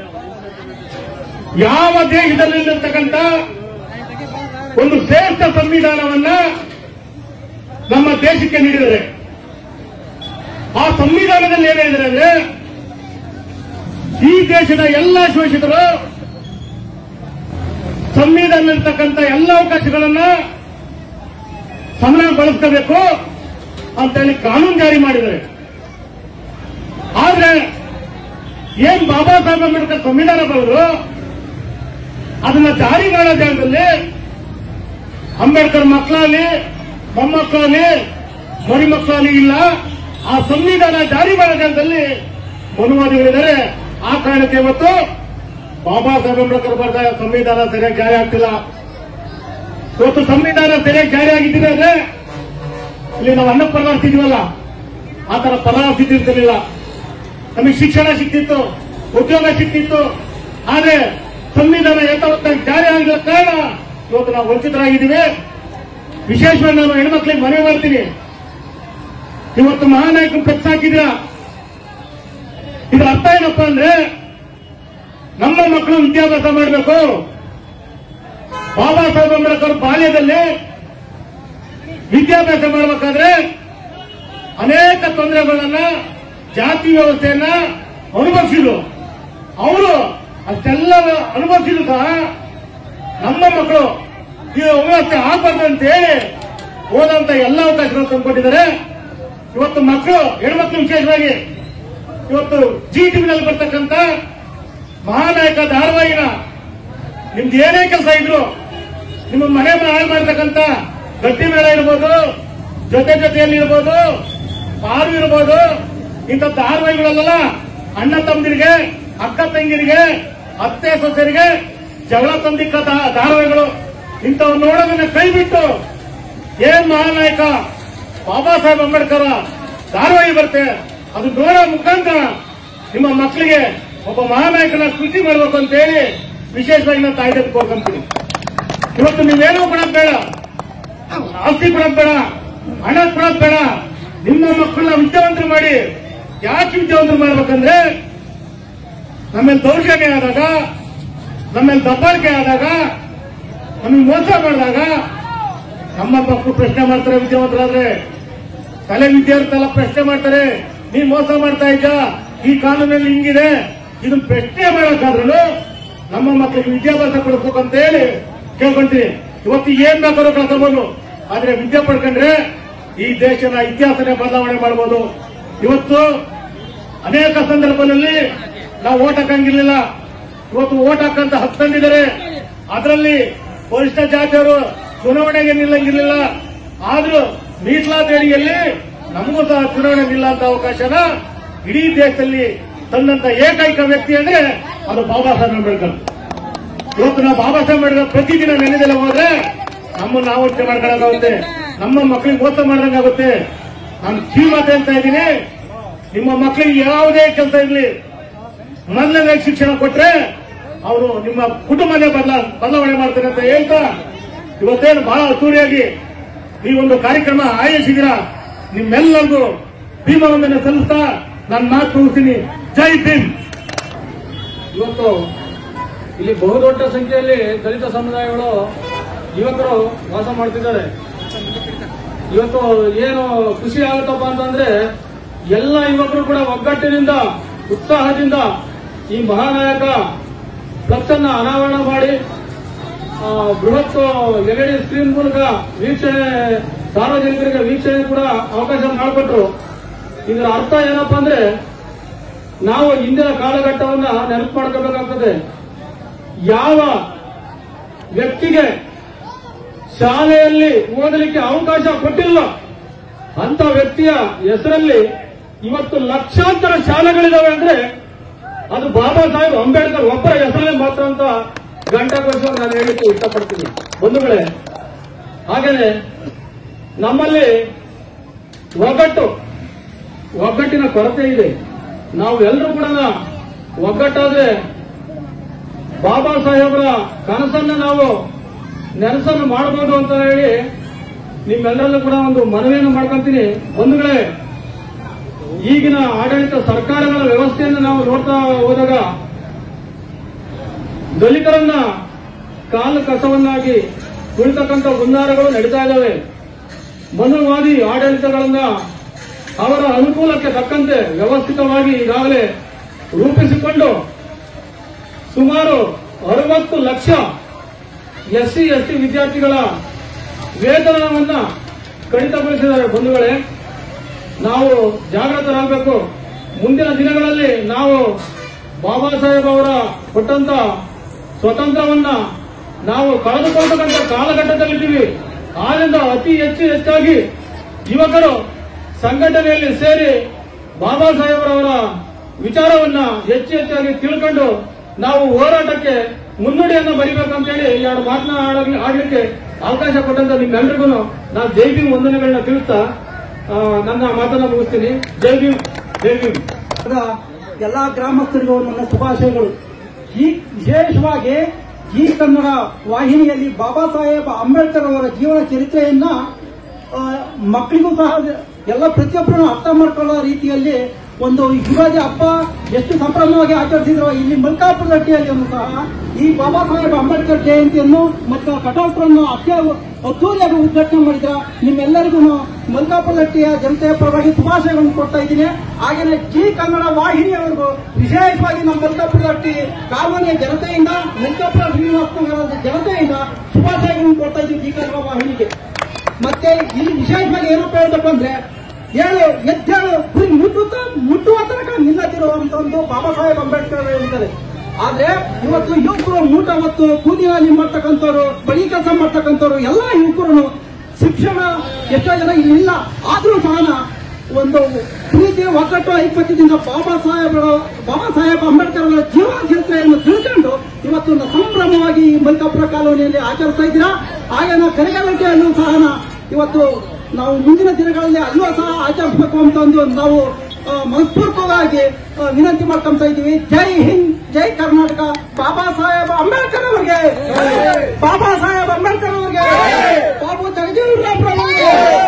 ಯಾವ ದೇಶದಲ್ಲಿರ್ತಕ್ಕಂಥ ಒಂದು ಶ್ರೇಷ್ಠ ಸಂವಿಧಾನವನ್ನ ನಮ್ಮ ದೇಶಕ್ಕೆ ನೀಡಿದರೆ ಆ ಸಂವಿಧಾನದಲ್ಲಿ ಏನ್ ಹೇಳಿದರೆ ಅಂದ್ರೆ ಈ ದೇಶದ ಎಲ್ಲ ಶೋಷಿತರು ಸಂವಿಧಾನದಲ್ಲಿರ್ತಕ್ಕಂಥ ಎಲ್ಲ ಅವಕಾಶಗಳನ್ನ ಸಮನಾಗೊಳಿಸ್ಕೋಬೇಕು ಅಂತೇಳಿ ಕಾನೂನು ಜಾರಿ ಮಾಡಿದ್ದಾರೆ ಆದ್ರೆ ಏನ್ ಬಾಬಾ ಸಾಹೇಬ್ ಅಂಬೇಡ್ಕರ್ ಸಂವಿಧಾನ ಬರೆದ್ರು ಅದನ್ನ ಜಾರಿ ಮಾಡೋ ಜಾಗದಲ್ಲಿ ಅಂಬೇಡ್ಕರ್ ಮಕ್ಕಳಲ್ಲಿ ಮೊಮ್ಮಕ್ಕಳಲ್ಲಿ ಮರಿ ಮಕ್ಕಳಲ್ಲಿ ಇಲ್ಲ ಆ ಸಂವಿಧಾನ ಜಾರಿ ಮಾಡೋ ಜಾಗದಲ್ಲಿ ಮನುವಾದಿಗಳಿದ್ದಾರೆ ಆ ಕಾರಣಕ್ಕೆ ಇವತ್ತು ಬಾಬಾ ಸಾಹೇಬ್ ಅಂಬೇಡ್ಕರ್ ಬರೆದ ಸಂವಿಧಾನ ಸರಿಯಾಗಿ ಜಾರಿ ಆಗ್ತಿಲ್ಲ ಇವತ್ತು ಸಂವಿಧಾನ ಸರಿಯಾಗಿ ಜಾರಿ ಆಗಿದ್ದಿದೆ ಅಂದ್ರೆ ಇಲ್ಲಿ ನಾವು ಅನ್ನ ಪರದಾಡ್ತಿದ್ವಲ್ಲ ಆ ತರ ಪರಾಸ್ಥಿತಿ ಇರ್ತಿರ್ಲಿಲ್ಲ ನಮಗೆ ಶಿಕ್ಷಣ ಸಿಕ್ತಿತ್ತು ಉದ್ಯೋಗ ಸಿಕ್ತಿತ್ತು ಆದ್ರೆ ಸಂವಿಧಾನ ಯಥಾವತ್ತಾಗಿ ಜಾರಿ ಆಗಿರೋ ಕಾರಣ ಇವತ್ತು ನಾವು ವಂಚಿತರಾಗಿದ್ದೀವಿ ವಿಶೇಷವಾಗಿ ನಾನು ಹೆಣ್ಮಕ್ಳಿಗೆ ಮನವಿ ಮಾಡ್ತೀನಿ ಇವತ್ತು ಮಹಾನಾಯಕರು ಫ್ಲೆಕ್ಸ್ ಹಾಕಿದ್ರ ಇದರ ಅರ್ಥ ಏನಪ್ಪಾ ಅಂದ್ರೆ ನಮ್ಮ ಮಕ್ಕಳು ವಿದ್ಯಾಭ್ಯಾಸ ಮಾಡಬೇಕು ಬಾಬಾ ಸಾಹೇಬ್ ಅಂಬೇಡ್ಕರ್ ಬಾಲ್ಯದಲ್ಲಿ ವಿದ್ಯಾಭ್ಯಾಸ ಮಾಡಬೇಕಾದ್ರೆ ಅನೇಕ ತೊಂದರೆಗಳನ್ನ ಜಾತಿ ವ್ಯವಸ್ಥೆಯನ್ನ ಅನುಭವಿಸಿದ್ರು ಅವರು ಅಷ್ಟೆಲ್ಲ ಅನುಭವಿಸಿದ್ರು ಸಹ ನಮ್ಮ ಮಕ್ಕಳು ಈ ವ್ಯವಸ್ಥೆ ಆಗಬಾರ್ದು ಅಂತ ಹೇಳಿ ಓದಂತ ಎಲ್ಲ ಅವಕಾಶಗಳು ತಂದ್ಕೊಟ್ಟಿದ್ದಾರೆ ಇವತ್ತು ಮಕ್ಕಳು ಹೆಣ್ಮಕ್ಳು ವಿಶೇಷವಾಗಿ ಇವತ್ತು ಜಿ ಟಿವಿನಲ್ಲಿ ಬರ್ತಕ್ಕಂಥ ಮಹಾನಾಯಕ ಧಾರಾವಾಹಿನ ನಿಮ್ದು ಏನೇ ಕೆಲಸ ಇದ್ರು ನಿಮ್ಮ ಮನೆ ಹಾಳು ಮಾಡ್ತಕ್ಕಂಥ ಗಟ್ಟಿ ಮೇಳ ಇರ್ಬೋದು ಜೊತೆ ಜೊತೆಯಲ್ಲಿ ಇರ್ಬೋದು ಪಾರು ಇರ್ಬೋದು ಇಂಥ ಧಾರಾವಾಹಿಗಳಲ್ಲ ಅಣ್ಣ ತಮ್ಮದಿರಿಗೆ ಅಕ್ಕ ತಂಗಿರಿಗೆ ಅತ್ತೆ ಸೊಸೆಯರಿಗೆ ಜಗಳ ತಂದಿಕ್ಕ ಧಾ- ಧಾರಾವಾಹಿಗಳು ಇಂಥವ್ ನೋಡೋದನ್ನ ಕೈ ಬಿಟ್ಟು ಏನ್ ಮಹಾನಾಯಕ ಬಾಬಾ ಸಾಹೇಬ್ ಅಂಬೇಡ್ಕರ್ ಧಾರಾವಾಹಿ ಬರುತ್ತೆ ಅದು ನೋಡೋ ಮುಖಾಂತರ ನಿಮ್ಮ ಮಕ್ಕಳಿಗೆ ಒಬ್ಬ ಮಹಾನಾಯಕನ ಸೃಷ್ಟಿ ಮಾಡಬೇಕು ಅಂತ ಹೇಳಿ ವಿಶೇಷವಾಗಿ ನಾನು ತಾಯ್ದೆ ಕೋರ್ಕೊಂತೀನಿ ಇವತ್ತು ನೀವೇನೋ ಕೊಡೋದ್ ಬೇಡ ಆಸ್ತಿ ಕೊಡೋದ್ ಬೇಡ ಹಣ ಕೊಡೋದ್ ಬೇಡ ನಿಮ್ಮ ಮಕ್ಕಳನ್ನ ವಿದ್ಯಾವಂತರು ಮಾಡಿ ಯಾಕೆ ವಿದ್ಯಾವಂತರು ಮಾಡ್ಬೇಕಂದ್ರೆ ನಮ್ಮೇಲೆ ದೌರ್ಜನ್ಯ ಆದಾಗ ನಮ್ಮೇಲೆ ದಬ್ಬಾಳಿಕೆ ಆದಾಗ ನಮಗೆ ಮೋಸ ಮಾಡಿದಾಗ ನಮ್ಮ ಮಕ್ಕಳು ಪ್ರಶ್ನೆ ಮಾಡ್ತಾರೆ ವಿದ್ಯಾವಂತರಾದ್ರೆ ತಲೆ ವಿದ್ಯಾರ್ಥಿ ಪ್ರಶ್ನೆ ಮಾಡ್ತಾರೆ ನೀನ್ ಮೋಸ ಮಾಡ್ತಾ ಇದ್ದ ಈ ಕಾನೂನಲ್ಲಿ ಹಿಂಗಿದೆ ಇದನ್ನ ಪ್ರಶ್ನೆ ಮಾಡೋಕ್ಕಾದ್ರೂ ನಮ್ಮ ಮಕ್ಕಳಿಗೆ ವಿದ್ಯಾಭ್ಯಾಸ ಕೊಡ್ಬೇಕು ಅಂತ ಹೇಳಿ ಕೇಳ್ಕೊಂತೀವಿ ಇವತ್ತು ಏನ್ ಬೇಕಾದ್ರೂ ಕಳ್ಕೊಬೋದು ಆದ್ರೆ ವಿದ್ಯೆ ಪಡ್ಕೊಂಡ್ರೆ ಈ ದೇಶದ ಇತಿಹಾಸನೇ ಬದಲಾವಣೆ ಮಾಡಬಹುದು ಇವತ್ತು ಅನೇಕ ಸಂದರ್ಭದಲ್ಲಿ ನಾವು ಓಟ್ ಹಾಕಂಗಿರ್ಲಿಲ್ಲ ಇವತ್ತು ಓಟ್ ಹಾಕಂತ ಹತ್ತು ತಂದಿದ್ದಾರೆ ಅದರಲ್ಲಿ ವರಿಷ್ಠ ಜಾತಿಯವರು ಚುನಾವಣೆಗೆ ನಿಲ್ಲಂಗಿರ್ಲಿಲ್ಲ ಆದ್ರೂ ಮೀಸಲಾತಿ ಅಡಿಯಲ್ಲಿ ನಮಗೂ ಸಹ ಚುನಾವಣೆ ನಿಲ್ಲಂತ ಅವಕಾಶನ ಇಡೀ ದೇಶದಲ್ಲಿ ತಂದಂತ ಏಕೈಕ ವ್ಯಕ್ತಿ ಅಂದ್ರೆ ಅದು ಬಾಬಾ ಸಾಹೇಬ್ ಅಂಬೇಡ್ಕರ್ ಇವತ್ತು ನಾವು ಬಾಬಾ ಸಾಹೇಬ್ ಅಂಬೇಡ್ಕರ್ ಪ್ರತಿದಿನ ನೆನೆದೆಲ್ಲ ಹೋದ್ರೆ ನಮ್ಮನ್ನು ನಾವು ಯೋಚನೆ ಮಾಡ್ಕೊಳ್ಳೋದಾಗುತ್ತೆ ನಮ್ಮ ಮಕ್ಕಳಿಗೆ ಮೋಸ ಮಾಡ್ದಂಗಾಗುತ್ತೆ ನಾನು ಕಿವಿ ಮಾತು ಹೇಳ್ತಾ ಇದ್ದೀನಿ ನಿಮ್ಮ ಮಕ್ಕಳಿಗೆ ಯಾವುದೇ ಕೆಲಸ ಇರಲಿ ಮೊದಲನೇ ಶಿಕ್ಷಣ ಕೊಟ್ರೆ ಅವರು ನಿಮ್ಮ ಕುಟುಂಬನೇ ಬದಲಾ ಬದಲಾವಣೆ ಮಾಡ್ತಾರೆ ಅಂತ ಹೇಳ್ತಾ ಇವತ್ತೇನು ಬಹಳ ಅದ್ದೂರಿಯಾಗಿ ಈ ಒಂದು ಕಾರ್ಯಕ್ರಮ ಆಯೋಜಿಸಿದಿರ ನಿಮ್ಮೆಲ್ಲರಿಗೂ ಭೀಮವಂದನೆ ಸಲ್ಲಿಸ್ತಾ ನಾನು ಮಾತು ಮುಗಿಸ್ತೀನಿ ಜೈ ಭೀಮ್ ಇವತ್ತು ಇಲ್ಲಿ ಬಹುದೊಡ್ಡ ಸಂಖ್ಯೆಯಲ್ಲಿ ದಲಿತ ಸಮುದಾಯಗಳು ಯುವಕರು ವಾಸ ಮಾಡ್ತಿದ್ದಾರೆ ಇವತ್ತು ಏನು ಖುಷಿ ಆಗುತ್ತಪ್ಪ ಅಂತಂದ್ರೆ ಎಲ್ಲ ಯುವಕರು ಕೂಡ ಒಗ್ಗಟ್ಟಿನಿಂದ ಉತ್ಸಾಹದಿಂದ ಈ ಮಹಾನಾಯಕ ಫ್ಲಕ್ಸ್ ಅನ್ನ ಅನಾವರಣ ಮಾಡಿ ಆ, ಬೃಹತ್ ಎಲ್ಇಡಿ ಸ್ಕ್ರೀನ್ ಮೂಲಕ ವೀಕ್ಷಣೆ ಸಾರ್ವಜನಿಕರಿಗೆ ವೀಕ್ಷಣೆ ಕೂಡ ಅವಕಾಶ ಮಾಡಿಕೊಟ್ರು ಇದರ ಅರ್ಥ ಏನಪ್ಪಾ ಅಂದ್ರೆ ನಾವು ಇಂದಿನ ಕಾಲಘಟ್ಟವನ್ನ ನೆನಪು ಮಾಡ್ಕೋಬೇಕಾಗ್ತದೆ ಯಾವ ವ್ಯಕ್ತಿಗೆ ಶಾಲೆಯಲ್ಲಿ ಓದಲಿಕ್ಕೆ ಅವಕಾಶ ಕೊಟ್ಟಿಲ್ಲ ಅಂತ ವ್ಯಕ್ತಿಯ ಹೆಸರಲ್ಲಿ ಇವತ್ತು ಲಕ್ಷಾಂತರ ಶಾಲೆಗಳಿದಾವೆ ಅಂದ್ರೆ ಅದು ಬಾಬಾ ಸಾಹೇಬ್ ಅಂಬೇಡ್ಕರ್ ಒಬ್ಬರ ಹೆಸರಲ್ಲೇ ಮಾತ್ರ ಅಂತ ಘಂಟಾಘೋಷ ನಾನು ಹೇಳಿಕ್ಕೆ ಇಷ್ಟಪಡ್ತೀನಿ ಬಂಧುಗಳೇ ಹಾಗೇನೆ ನಮ್ಮಲ್ಲಿ ಒಗ್ಗಟ್ಟು ಒಗ್ಗಟ್ಟಿನ ಕೊರತೆ ಇದೆ ನಾವು ಎಲ್ಲರೂ ಕೂಡ ಒಗ್ಗಟ್ಟಾದ್ರೆ ಬಾಬಾ ಸಾಹೇಬರ ಕನಸನ್ನ ನಾವು ನೆನಸನ್ನು ಮಾಡಬಹುದು ಅಂತ ಹೇಳಿ ನಿಮ್ಮೆಲ್ಲರಲ್ಲೂ ಕೂಡ ಒಂದು ಮನವಿಯನ್ನು ಮಾಡ್ಕೊಂತೀನಿ ಬಂಧುಗಳೇ ಈಗಿನ ಆಡಳಿತ ಸರ್ಕಾರಗಳ ವ್ಯವಸ್ಥೆಯನ್ನು ನಾವು ನೋಡ್ತಾ ಹೋದಾಗ ದಲಿತರನ್ನ ಕಾಲು ಕಸವನ್ನಾಗಿ ತುಳಿತಕ್ಕಂಥ ಹುನ್ನಾರಗಳು ನಡೀತಾ ಇದ್ದಾವೆ ಮನುವಾದಿ ಆಡಳಿತಗಳನ್ನ ಅವರ ಅನುಕೂಲಕ್ಕೆ ತಕ್ಕಂತೆ ವ್ಯವಸ್ಥಿತವಾಗಿ ಈಗಾಗಲೇ ರೂಪಿಸಿಕೊಂಡು ಸುಮಾರು ಅರವತ್ತು ಲಕ್ಷ ಎಸ್ಸಿ ಎಸ್ಟಿ ವಿದ್ಯಾರ್ಥಿಗಳ ವೇತನವನ್ನ ಕಡಿತಗೊಳಿಸಿದ್ದಾರೆ ಬಂಧುಗಳೇ ನಾವು ಜಾಗೃತರಾಗಬೇಕು ಮುಂದಿನ ದಿನಗಳಲ್ಲಿ ನಾವು ಬಾಬಾ ಸಾಹೇಬ್ ಅವರ ಕೊಟ್ಟಂತ ಸ್ವತಂತ್ರವನ್ನ ನಾವು ಕಳೆದುಕೊಳ್ಳತಕ್ಕಂಥ ಕಾಲಘಟ್ಟದಲ್ಲಿದ್ದೀವಿ ಆದ್ರಿಂದ ಅತಿ ಹೆಚ್ಚು ಹೆಚ್ಚಾಗಿ ಯುವಕರು ಸಂಘಟನೆಯಲ್ಲಿ ಸೇರಿ ಬಾಬಾ ಸಾಹೇಬ್ರವರ ವಿಚಾರವನ್ನ ಹೆಚ್ಚು ಹೆಚ್ಚಾಗಿ ತಿಳ್ಕೊಂಡು ನಾವು ಹೋರಾಟಕ್ಕೆ ಮುನ್ನುಡಿಯನ್ನು ಬರಿಬೇಕಂತ ಹೇಳಿ ಎರಡು ಮಾತನ್ನ ಆಡಲಿ- ಆಡ್ಲಿಕ್ಕೆ ಅವಕಾಶ ಕೊಟ್ಟಂತ ನಿಮ್ಮೆಲ್ರಿಗೂ ನಾನು ಜೈ ಭೀಮ್ ವಂದನೆಗಳನ್ನ ತಿಳಿಸ್ತಾ ಆ, ನನ್ನ ಮಾತನ್ನ ಮುಗಿಸ್ತೀನಿ ಜೈ ಭೀಮ್ ಜೈ ಭೀಮ್ ಎಲ್ಲ ಗ್ರಾಮಸ್ಥರಿಗೂ ನನ್ನ ಶುಭಾಶಯಗಳು ಈ ವಿಶೇಷವಾಗಿ ಈ ಕನ್ನಡ ವಾಹಿನಿಯಲ್ಲಿ ಬಾಬಾ ಸಾಹೇಬ್ ಅಂಬೇಡ್ಕರ್ ಅವರ ಜೀವನ ಚರಿತ್ರೆಯನ್ನ ಆ, ಮಕ್ಕಳಿಗೂ ಸಹ ಎಲ್ಲ ಪ್ರತಿಯೊಬ್ಬರನ್ನು ಅರ್ಥ ಮಾಡ್ಕೊಳ್ಳೋ ರೀತಿಯಲ್ಲಿ ಒಂದು ಯುಗಾದಿ ಹಬ್ಬ ಎಷ್ಟು ಸಂಭ್ರಮವಾಗಿ ಆಚರಿಸಿದ್ರು ಇಲ್ಲಿ ಮಲ್ಕಾಪುರ ಹಟ್ಟಿಯಲ್ಲಿಯೂ ಸಹ ಈ ಬಾಬಾ ಸಾಹೇಬ್ ಅಂಬೇಡ್ಕರ್ ಜಯಂತಿಯನ್ನು ಮತ್ತು ಕಟೌಟ್ರನ್ನು ಅತ್ಯ ಅದ್ದೂರಿಯಾಗಿ ಉದ್ಘಾಟನೆ ಮಾಡಿದ್ರ ನಿಮ್ಮೆಲ್ಲರಿಗೂ ಮಲ್ಕಾಪುರ ಹಟ್ಟಿಯ ಜನತೆಯ ಪರವಾಗಿ ಶುಭಾಶಯಗಳನ್ನು ಕೊಡ್ತಾ ಇದ್ದೀನಿ ಹಾಗೆಯೇ ಜಿ ಕನ್ನಡ ವಾಹಿನಿಯವರಿಗೂ ವಿಶೇಷವಾಗಿ ನಮ್ಮ ಮಲ್ಕಾಪುರ ಹಟ್ಟಿ ಕಾಲೋನಿಯ ಜನತೆಯಿಂದ ಮಲ್ಕಾಪುರ ಶ್ರೀನಿವಾಸ ನಗರದ ಜನತೆಯಿಂದ ಶುಭಾಶಯಗಳನ್ನು ಕೊಡ್ತಾ ಇದ್ದೀವಿ ಜಿ ಕನ್ನಡ ವಾಹಿನಿಗೆ ಮತ್ತೆ ಇಲ್ಲಿ ವಿಶೇಷವಾಗಿ ಏನಪ್ಪ ಹೇಳ್ಬೇಕು ಅಂದ್ರೆ ಹೇಳು ಎದ್ದೇಳು ಗುರಿ ಮುಟ್ಟುತ್ತ ಮುಟ್ಟುವ ತನಕ ನಿಲ್ಲದಿರುವಂತ ಒಂದು ಬಾಬಾ ಸಾಹೇಬ್ ಅಂಬೇಡ್ಕರ್ ಹೇಳಿದ್ದಾರೆ ಆದ್ರೆ ಇವತ್ತು ಯುವಕರು ಮೂಟ ಹೊತ್ತು ಕೂಲಿ ನಾಲಿ ಮಾಡ್ತಕ್ಕಂಥವ್ರು ಬಳಿ ಕೆಲಸ ಮಾಡ್ತಕ್ಕಂಥವ್ರು ಎಲ್ಲ ಯುವಕರು ಶಿಕ್ಷಣ ಎಷ್ಟೋ ಜನ ಇಲ್ಲಿ ಇಲ್ಲ ಆದ್ರೂ ಸಹ ಒಂದು ಪ್ರೀತಿ ಒಗ್ಗಟ್ಟು ಐಕ್ಯತೆಯಿಂದ ಬಾಬಾ ಸಾಹೇಬರ ಬಾಬಾ ಸಾಹೇಬ್ ಅಂಬೇಡ್ಕರ್ ಅವರ ಜೀವನ ಚರಿತ್ರೆಯನ್ನು ತಿಳ್ಕೊಂಡು ಇವತ್ತು ಸಂಭ್ರಮವಾಗಿ ಈ ಮಲ್ಕಾಪುರ ಕಾಲೋನಿಯಲ್ಲಿ ಆಚರಿಸ್ತಾ ಇದ್ದೀರಾ ಹಾಗೆ ನಾವು ಕರೆಗಾಲಟೆಯಲ್ಲೂ ಸಹ ಇವತ್ತು ನಾವು ಮುಂದಿನ ದಿನಗಳಲ್ಲಿ ಅಲ್ಲೂ ಸಹ ಆಚರಿಸಬೇಕು ಅಂತ ಒಂದು ನಾವು ಆ, ಮನಸ್ಪೂರ್ವಕವಾಗಿ ಆ, ವಿನಂತಿ ಮಾಡ್ಕೊಂತ ಇದ್ದೀವಿ ಜೈ ಹಿಂದ್ ಜೈ ಕರ್ನಾಟಕ ಬಾಬಾ ಸಾಹೇಬ್ ಅಂಬೇಡ್ಕರ್ ಅವರಿಗೆ ಬಾಬಾ ಸಾಹೇಬ್ ಅಂಬೇಡ್ಕರ್ ಅವರಿಗೆ ಬಾಬು ಜಗಜೀವನ್ ಅವರಿಗೆ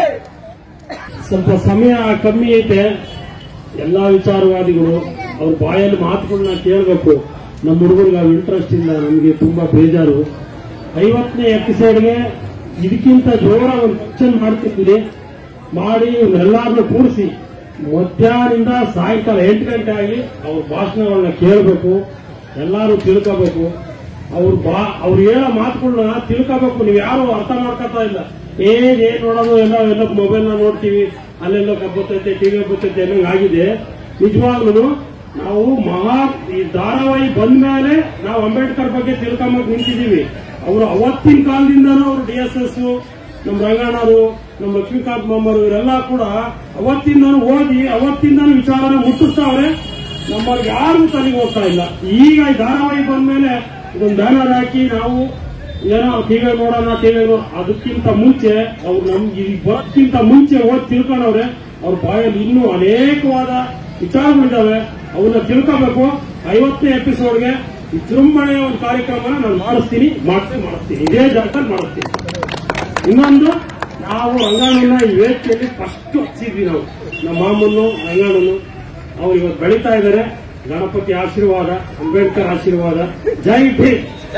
ಸ್ವಲ್ಪ ಸಮಯ ಕಮ್ಮಿ ಐತೆ ಎಲ್ಲಾ ವಿಚಾರವಾದಿಗಳು ಅವ್ರ ಬಾಯಲ್ಲಿ ಮಾತುಗಳನ್ನ ಕೇಳಬೇಕು ನಮ್ಮ ಹುಡುಗರಿಗೆ ಅವ್ ಇಂಟ್ರೆಸ್ಟ್ ಇಲ್ಲ ನಮಗೆ ತುಂಬಾ ಬೇಜಾರು ಐವತ್ತನೇ ಎಪಿಸೋಡ್ಗೆ ಇದಕ್ಕಿಂತ ಜೋರ ಒಂದು ಫಂಕ್ಷನ್ ಮಾಡ್ತಿದ್ದೀವಿ ಮಾಡಿ ಇವರೆಲ್ಲಾರನ್ನು ಕೂರಿಸಿ ಮಧ್ಯಾಹ್ನದಿಂದ ಸಾಯಂಕಾಲ ಎಂಟು ಗಂಟೆ ಆಗಲಿ ಅವ್ರ ಭಾಷಣಗಳನ್ನ ಕೇಳಬೇಕು ಎಲ್ಲರೂ ತಿಳ್ಕೋಬೇಕು ಅವ್ರ ಬಾ ಅವ್ರು ಹೇಳೋ ಮಾತುಗಳನ್ನ ತಿಳ್ಕೋಬೇಕು ನೀವು ಯಾರು ಅರ್ಥ ಮಾಡ್ಕೊತಾ ಇಲ್ಲ ಏನ್ ಏನ್ ನೋಡೋದು ಎಲ್ಲ ಎಲ್ಲ ಮೊಬೈಲ್ ನ ನೋಡ್ತೀವಿ ಅಲ್ಲೆಲ್ಲೋ ಬರ್ತೈತೆ ಟಿವಿ ಬರ್ತೈತೆ ಅನ್ನೋ ಆಗಿದೆ ನಿಜವಾಗ್ಲೂ ನಾವು ಮಹಾ ಈ ಧಾರಾವಾಹಿ ಬಂದ ಮೇಲೆ ನಾವು ಅಂಬೇಡ್ಕರ್ ಬಗ್ಗೆ ತಿಳ್ಕೊಂಬಕ್ ನಿಂತಿದ್ದೀವಿ ಅವರು ಅವತ್ತಿನ ಕಾಲದಿಂದನೂ ಅವರು ಡಿ ಎಸ್ ಎಸ್ ನಮ್ಮ ರಂಗಣ್ಣರು ನಮ್ಮ ಲಕ್ಷ್ಮೀಕಾಂತ್ ಮಾಮರು ಇವರೆಲ್ಲ ಕೂಡ ಅವತ್ತಿಂದನೂ ಓದಿ ಅವತ್ತಿಂದನೂ ವಿಚಾರನ ಮುಟ್ಟಿಸ್ತಾವ್ರೆ ನಮ್ಮವ್ರಿಗೆ ಯಾರು ತಲೆಗೆ ಹೋಗ್ತಾ ಇಲ್ಲ ಈಗ ಈ ಧಾರಾವಾಹಿ ಬಂದ್ಮೇಲೆ ಇದೊಂದು ಬ್ಯಾನರ್ ಹಾಕಿ ನಾವು ಏನೋ ಟಿವಿ ನೋಡೋಣ ಟಿವಿ ನೋಡೋಣ ಅದಕ್ಕಿಂತ ಮುಂಚೆ ಅವ್ರು ನಮ್ಗೆ ಈ ಬರೋಕ್ಕಿಂತ ಮುಂಚೆ ಓದಿ ತಿಳ್ಕೊಂಡವ್ರೆ ಅವ್ರ ಬಾಯಲ್ಲಿ ಇನ್ನೂ ಅನೇಕವಾದ ವಿಚಾರಗಳಿದಾವೆ ಅವನ್ನ ತಿಳ್ಕೋಬೇಕು ಐವತ್ತನೇ ಎಪಿಸೋಡ್ಗೆ ವಿಜೃಂಭಣೆಯ ಒಂದು ಕಾರ್ಯಕ್ರಮನ ನಾನು ಮಾಡಿಸ್ತೀನಿ ಮಾಡಿಸಿ ಮಾಡಿಸ್ತೀನಿ ಇದೇ ಜಾಗದಲ್ಲಿ ಮಾಡಿಸ್ತೀನಿ ಇನ್ನೊಂದು ನಾವು ರಂಗಾಣನ ಈ ವೇದಿಕೆಯಲ್ಲಿ ಫಸ್ಟ್ ಹಚ್ಚಿದ್ವಿ ನಾವು ನಮ್ಮ ಮಾಮನ್ನು ರಂಗಾಣನು ಅವ್ರು ಇವತ್ತು ಬೆಳೀತಾ ಇದ್ದಾರೆ ಗಣಪತಿ ಆಶೀರ್ವಾದ ಅಂಬೇಡ್ಕರ್ ಆಶೀರ್ವಾದ ಜೈ ಭೀಮ್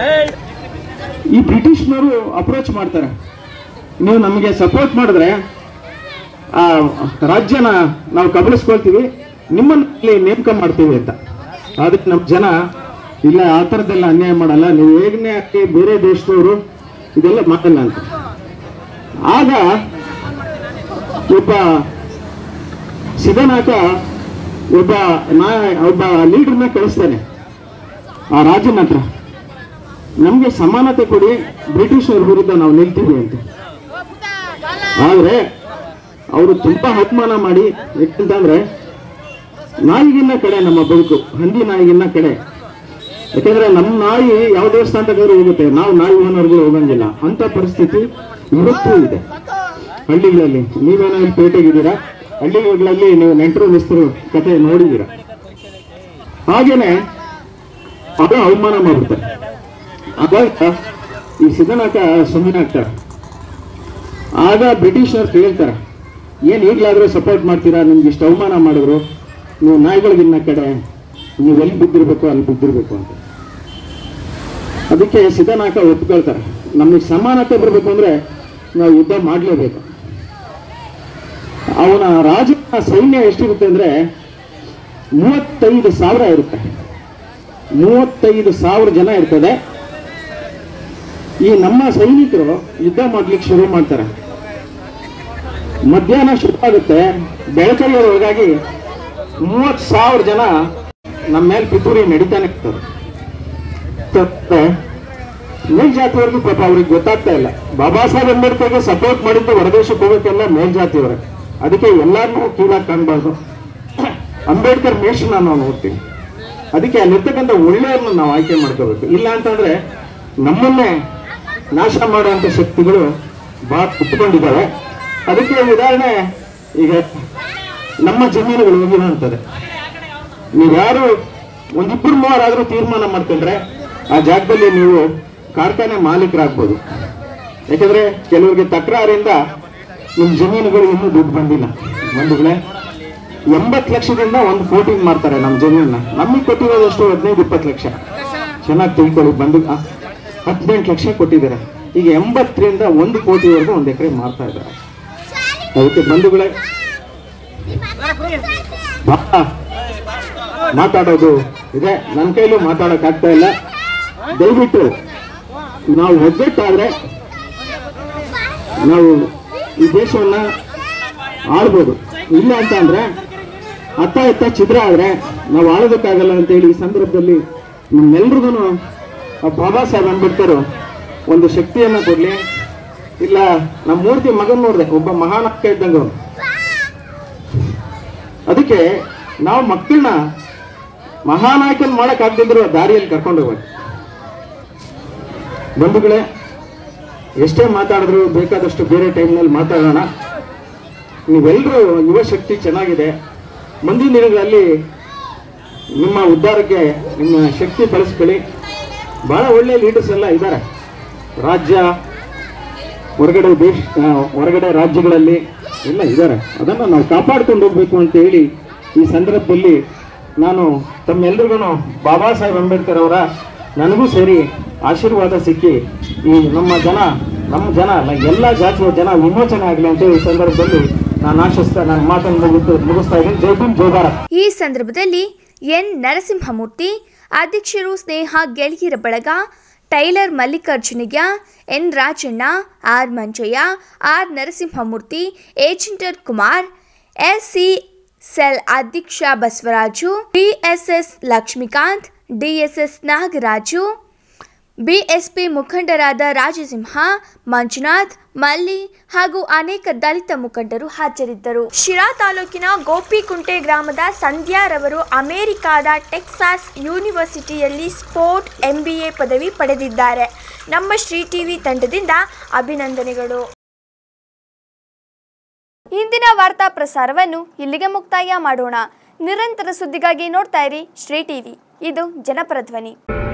ಈ ಬ್ರಿಟಿಷ್ನವರು ಅಪ್ರೋಚ್ ಮಾಡ್ತಾರೆ ನೀವು ನಮಗೆ ಸಪೋರ್ಟ್ ಮಾಡಿದ್ರೆ ಆ ರಾಜ್ಯನ ನಾವು ಕಬಳಿಸ್ಕೊಳ್ತೀವಿ ನಿಮ್ಮನ್ನ ಇಲ್ಲಿ ನೇಮಕ ಮಾಡ್ತೀವಿ ಅಂತ ಅದಕ್ಕೆ ನಮ್ಮ ಜನ ಇಲ್ಲ ಆ ಥರದ್ದೆಲ್ಲ ಅನ್ಯಾಯ ಮಾಡಲ್ಲ ನೀವು ಹೇಗನೇ ಹಾಕಿ ಬೇರೆ ದೇಶದವರು ಇದೆಲ್ಲ ಮಾಡಲ್ಲ ಅಂತ ಆಗ ಒಬ್ಬ ಸಿದ್ದನಾಥ ಒಬ್ಬ ನಾ ಒಬ್ಬ ಲೀಡರ್ನ ಕಳಿಸ್ತಾನೆ ಆ ರಾಜನ ಹತ್ರ ನಮ್ಗೆ ಸಮಾನತೆ ಕೊಡಿ ಬ್ರಿಟಿಷರ ವಿರುದ್ಧ ನಾವು ನಿಲ್ತೀವಿ ಅಂತ ಆದ್ರೆ ಅವರು ತುಂಬಾ ಅವಮಾನ ಮಾಡಿ ಯಾಕಂತಂದ್ರೆ ನಾಯಿಗಿನ್ನ ಕಡೆ ನಮ್ಮ ಬದುಕು ಹಂದಿ ನಾಯಿಗಿನ್ನ ಕಡೆ ಯಾಕಂದ್ರೆ ನಮ್ಮ ನಾಯಿ ಯಾವ ದೇವಸ್ಥಾನದಾಗಾದ್ರೂ ಹೋಗುತ್ತೆ ನಾವು ನಾಯಿ ಓನರ್ಗಳು ಹೋಗಂಗಿಲ್ಲ ಅಂತ ಪರಿಸ್ಥಿತಿ ಇವತ್ತೂ ಇದೆ ಹಳ್ಳಿಗಳಲ್ಲಿ ನೀವೇನೋ ಇಲ್ಲಿ ಪೇಟೆಗಿದ್ದೀರಾ ಹಳ್ಳಿಗಳಲ್ಲಿ ನೀವು ನೆಂಟರು ಮಿಸ್ತರು ಕತೆ ನೋಡಿದ್ದೀರಾ ಹಾಗೇನೆ ಅದು ಅವಮಾನ ಮಾಡ್ಬಿಡ್ತಾರೆ ಆವಾಗ ಈ ಸಿದ್ದನಾಥ ಸುಮ್ಮನೆ ಆಗ್ತಾರೆ ಆಗ ಬ್ರಿಟಿಷರು ಕೇಳ್ತಾರೆ ಏನ್ ಈಗಲಾದ್ರೂ ಸಪೋರ್ಟ್ ಮಾಡ್ತೀರಾ ನಿಮ್ಗೆ ಇಷ್ಟು ಅವಮಾನ ಮಾಡಿದ್ರು ನೀವು ನಾಯಿಗಳಿಗಿನ್ನ ಕಡೆ ನೀವು ಎಲ್ಲಿ ಬಿದ್ದಿರ್ಬೇಕು ಅಲ್ಲಿ ಬಿದ್ದಿರ್ಬೇಕು ಅಂತ ಅದಕ್ಕೆ ಸಿದ್ದನಾಥ ಒಪ್ಕೊಳ್ತಾರೆ ನಮಗೆ ಸಮಾನತೆ ಬರಬೇಕು ಅಂದ್ರೆ ನಾವು ಯುದ್ಧ ಮಾಡಲೇಬೇಕು ಅವನ ರಾಜನ ಸೈನ್ಯ ಎಷ್ಟಿರುತ್ತೆ ಅಂದ್ರೆ ಮೂವತ್ತೈದು ಸಾವಿರ ಇರುತ್ತೆ ಮೂವತ್ತೈದು ಸಾವಿರ ಜನ ಇರ್ತದೆ ಈ ನಮ್ಮ ಸೈನಿಕರು ಯುದ್ಧ ಮಾಡ್ಲಿಕ್ಕೆ ಶುರು ಮಾಡ್ತಾರೆ ಮಧ್ಯಾಹ್ನ ಶುರು ಆಗುತ್ತೆ ಬೆಳಕಲ್ಲಿರೋಗಾಗಿ ಮೂವತ್ ಸಾವಿರ ಜನ ನಮ್ಮ ಮೇಲೆ ಪಿತೂರಿ ನಡೀತಾನೆ ಇರ್ತಾರೆ ಮತ್ತೆ ಮೇಲ್ಜಾತಿಯವರೆಗೂ ಪಾಪ ಅವ್ರಿಗೆ ಗೊತ್ತಾಗ್ತಾ ಇಲ್ಲ ಬಾಬಾ ಸಾಹೇಬ್ ಅಂಬೇಡ್ಕರ್ಗೆ ಸಪೋರ್ಟ್ ಮಾಡಿದ್ದು ಹೊರದೇಶಕ್ಕೆ ಹೋಗೋಕ್ಕೆಲ್ಲ ಮೇಲ್ಜಾತಿಯವರೇ ಅದಕ್ಕೆ ಎಲ್ಲಾರನ್ನೂ ಕೀಳಾಗಿ ಕಾಣಬಾರ್ದು ಅಂಬೇಡ್ಕರ್ ಮೇಷನ್ ನಾವು ನೋಡ್ತೀವಿ ಅದಕ್ಕೆ ಅಲ್ಲಿರ್ತಕ್ಕಂಥ ಒಳ್ಳೆಯವ್ರನ್ನ ನಾವು ಆಯ್ಕೆ ಮಾಡ್ಕೋಬೇಕು ಇಲ್ಲ ಅಂತಂದ್ರೆ ನಮ್ಮನ್ನೇ ನಾಶ ಮಾಡುವಂತ ಶಕ್ತಿಗಳು ಬಹಳ ಕುತ್ಕೊಂಡಿದ್ದಾವೆ ಅದಕ್ಕೆ ಉದಾಹರಣೆ ಈಗ ನಮ್ಮ ಜಮೀನುಗಳು ಹೋಗಿರೋ ಅಂತದೆ ನೀವ್ಯಾರು ಒಂದಿಬ್ಬರು ಮೂವರಾದ್ರೂ ತೀರ್ಮಾನ ಮಾಡ್ಕೊಂಡ್ರೆ ಆ ಜಾಗದಲ್ಲಿ ನೀವು ಕಾರ್ಖಾನೆ ಮಾಲೀಕರಾಗ್ಬೋದು ಯಾಕಂದ್ರೆ ಕೆಲವರಿಗೆ ತಕರಾರಿಂದ ನಿಮ್ ಜಮೀನುಗಳು ಇನ್ನೂ ದುಡ್ಡು ಬಂದಿಲ್ಲ ಬಂಧುಗಳೇ ಎಂಬತ್ತು ಲಕ್ಷದಿಂದ ಒಂದು ಕೋಟಿಂಗ್ ಮಾಡ್ತಾರೆ ನಮ್ಮ ಜಮೀನ ನಮಗೆ ಕೊಟ್ಟಿರೋದಷ್ಟು ಹದಿನೈದು ಇಪ್ಪತ್ತು ಲಕ್ಷ ಚೆನ್ನಾಗಿ ತಿಳ್ಕೊಳ್ಳಿ ಬಂದು ಆ, ಹದಿನೆಂಟು ಲಕ್ಷ ಕೊಟ್ಟಿದ್ದಾರೆ ಈಗ ಎಂಬತ್ತರಿಂದ ಒಂದು ಕೋಟಿವರೆಗೂ ಒಂದು ಎಕರೆ ಮಾರ್ತಾ ಇದ್ದಾರೆ ಅದಕ್ಕೆ ಬಂಧುಗಳೇ ಬಹಳ ಮಾತಾಡೋದು ಇದೆ ನನ್ನ ಕೈಲೂ ಮಾತಾಡಕ್ ಆಗ್ತಾ ಇಲ್ಲ ದಯವಿಟ್ಟು ನಾವು ಒಗ್ಗಟ್ಟಾದ್ರೆ ನಾವು ಈ ದೇಶವನ್ನ ಆಳ್ಬೋದು ಇಲ್ಲ ಅಂತ ಅಂದ್ರೆ ಅತ್ತ ಇತ್ತ ಛಿದ್ರ ಆದ್ರೆ ನಾವು ಆಳೋದಕ್ಕಾಗಲ್ಲ ಅಂತೇಳಿ ಈ ಸಂದರ್ಭದಲ್ಲಿ ನಮ್ಮೆಲ್ರಿಗೂ ಬಾಬಾ ಸಾಹೇಬ್ ಅಂಬೇಡ್ಕರ್ ಒಂದು ಶಕ್ತಿಯನ್ನ ಕೊಡ್ಲಿ ಇಲ್ಲ ನಮ್ಮ ಮೂರ್ತಿ ಮಗನ್ ನೋಡ್ದೆ ಒಬ್ಬ ಮಹಾನಾಯಕ ಇದ್ದಂಗ ಅವ್ನು. ಅದಕ್ಕೆ ನಾವು ಮಕ್ಕಳನ್ನ ಮಹಾನಾಯಕನ್ ಮಾಡಕ್ ಆಗ್ದಿದ್ರು ದಾರಿಯಲ್ಲಿ ಕರ್ಕೊಂಡು ಹೋಗ್ಬೇಕು ಬಂಧುಗಳೇ ಎಷ್ಟೇ ಮಾತಾಡಿದ್ರು ಬೇಕಾದಷ್ಟು ಬೇರೆ ಟೈಮ್ನಲ್ಲಿ ಮಾತಾಡೋಣ ನೀವೆಲ್ಲರೂ ಯುವ ಶಕ್ತಿ ಚೆನ್ನಾಗಿದೆ ಮುಂದಿನ ದಿನಗಳಲ್ಲಿ ನಿಮ್ಮ ಉದ್ಧಾರಕ್ಕೆ ನಿಮ್ಮ ಶಕ್ತಿ ಬಳಸ್ಕೊಳ್ಳಿ ಬಹಳ ಒಳ್ಳೆ ಲೀಡರ್ಸ್ ಎಲ್ಲ ಇದ್ದಾರೆ ರಾಜ್ಯ ಹೊರಗಡೆ ದೇಶ ಆ, ಹೊರಗಡೆ ರಾಜ್ಯಗಳಲ್ಲಿ ಎಲ್ಲ ಇದ್ದಾರೆ ಅದನ್ನು ನಾವು ಕಾಪಾಡ್ಕೊಂಡು ಹೋಗ್ಬೇಕು ಅಂತ ಹೇಳಿ ಈ ಸಂದರ್ಭದಲ್ಲಿ ನಾನು ತಮ್ಮೆಲ್ರಿಗೂ ಬಾಬಾ ಸಾಹೇಬ್ ಅಂಬೇಡ್ಕರ್ ಅವರ ನನಗೂ ಸೇರಿ ಆಶೀರ್ವಾದ ಸಿಕ್ಕಿ ಈ ನಮ್ಮ ಜನ ನಮ್ಮ ಜನ ಅಲ್ಲ ಎಲ್ಲ ಜಾತಿಯ ಜನ ವಿಮೋಚನೆ ಆಗಲಿ ಅಂತ ಈ ಸಂದರ್ಭದಲ್ಲಿ ನಾನು ಆಶಿಸ್ತಾ ನಾನು ಮಾತನ್ನು ಮುಗಿಸ್ತಾ ಮುಗಿಸ್ತಾ ಇದ್ದೀನಿ ಜೈ ಭೀಮ್ ಜೈ ಭಾರತ್ ಈ ಸಂದರ್ಭದಲ್ಲಿ ಎನ್ ನರಸಿಂಹಮೂರ್ತಿ ಅಧ್ಯಕ್ಷರು ಸ್ನೇಹ ಗೆಳಗಿರ ಬಳಗ ಟೈಲರ್ ಮಲ್ಲಿಕಾರ್ಜುನಿಗೆ N Rajanna R Manjaiah R Narasimhamurthy ಏಜೆಂಟರ್ ಕುಮಾರ್ ಎಸ್ಸಿ ಸೆಲ್ ಅಧ್ಯಕ್ಷ Basavaraju BSS Lakshmikanth DSS Nagaraju BSP ಮುಖಂಡರಾದ ರಾಜಸಿಂಹ ಮಂಜುನಾಥ್ ಮಲ್ಲಿ ಹಾಗೂ ಅನೇಕ ದಲಿತ ಮುಖಂಡರು ಹಾಜರಿದ್ದರು ಶಿರಾ ತಾಲೂಕಿನ ಗೋಪಿಕುಂಟೆ ಗ್ರಾಮದ ಸಂಧ್ಯಾರವರು ಅಮೆರಿಕಾದ ಟೆಕ್ಸಾಸ್ ಯೂನಿವರ್ಸಿಟಿಯಲ್ಲಿ ಸ್ಪೋರ್ಟ್ ಎಂಬಿಎ ಪದವಿ ಪಡೆದಿದ್ದಾರೆ ನಮ್ಮ ಶ್ರೀ ಟಿವಿ ತಂಡದಿಂದ ಅಭಿನಂದನೆಗಳು ಇಂದಿನ ವಾರ್ತಾ ಪ್ರಸಾರವನ್ನು ಇಲ್ಲಿಗೆ ಮುಕ್ತಾಯ ಮಾಡೋಣ ನಿರಂತರ ಸುದ್ದಿಗಾಗಿ ನೋಡ್ತಾ ಇರಿ ಶ್ರೀ ಟಿವಿ ಇದು ಜನಪರ ಧ್ವನಿ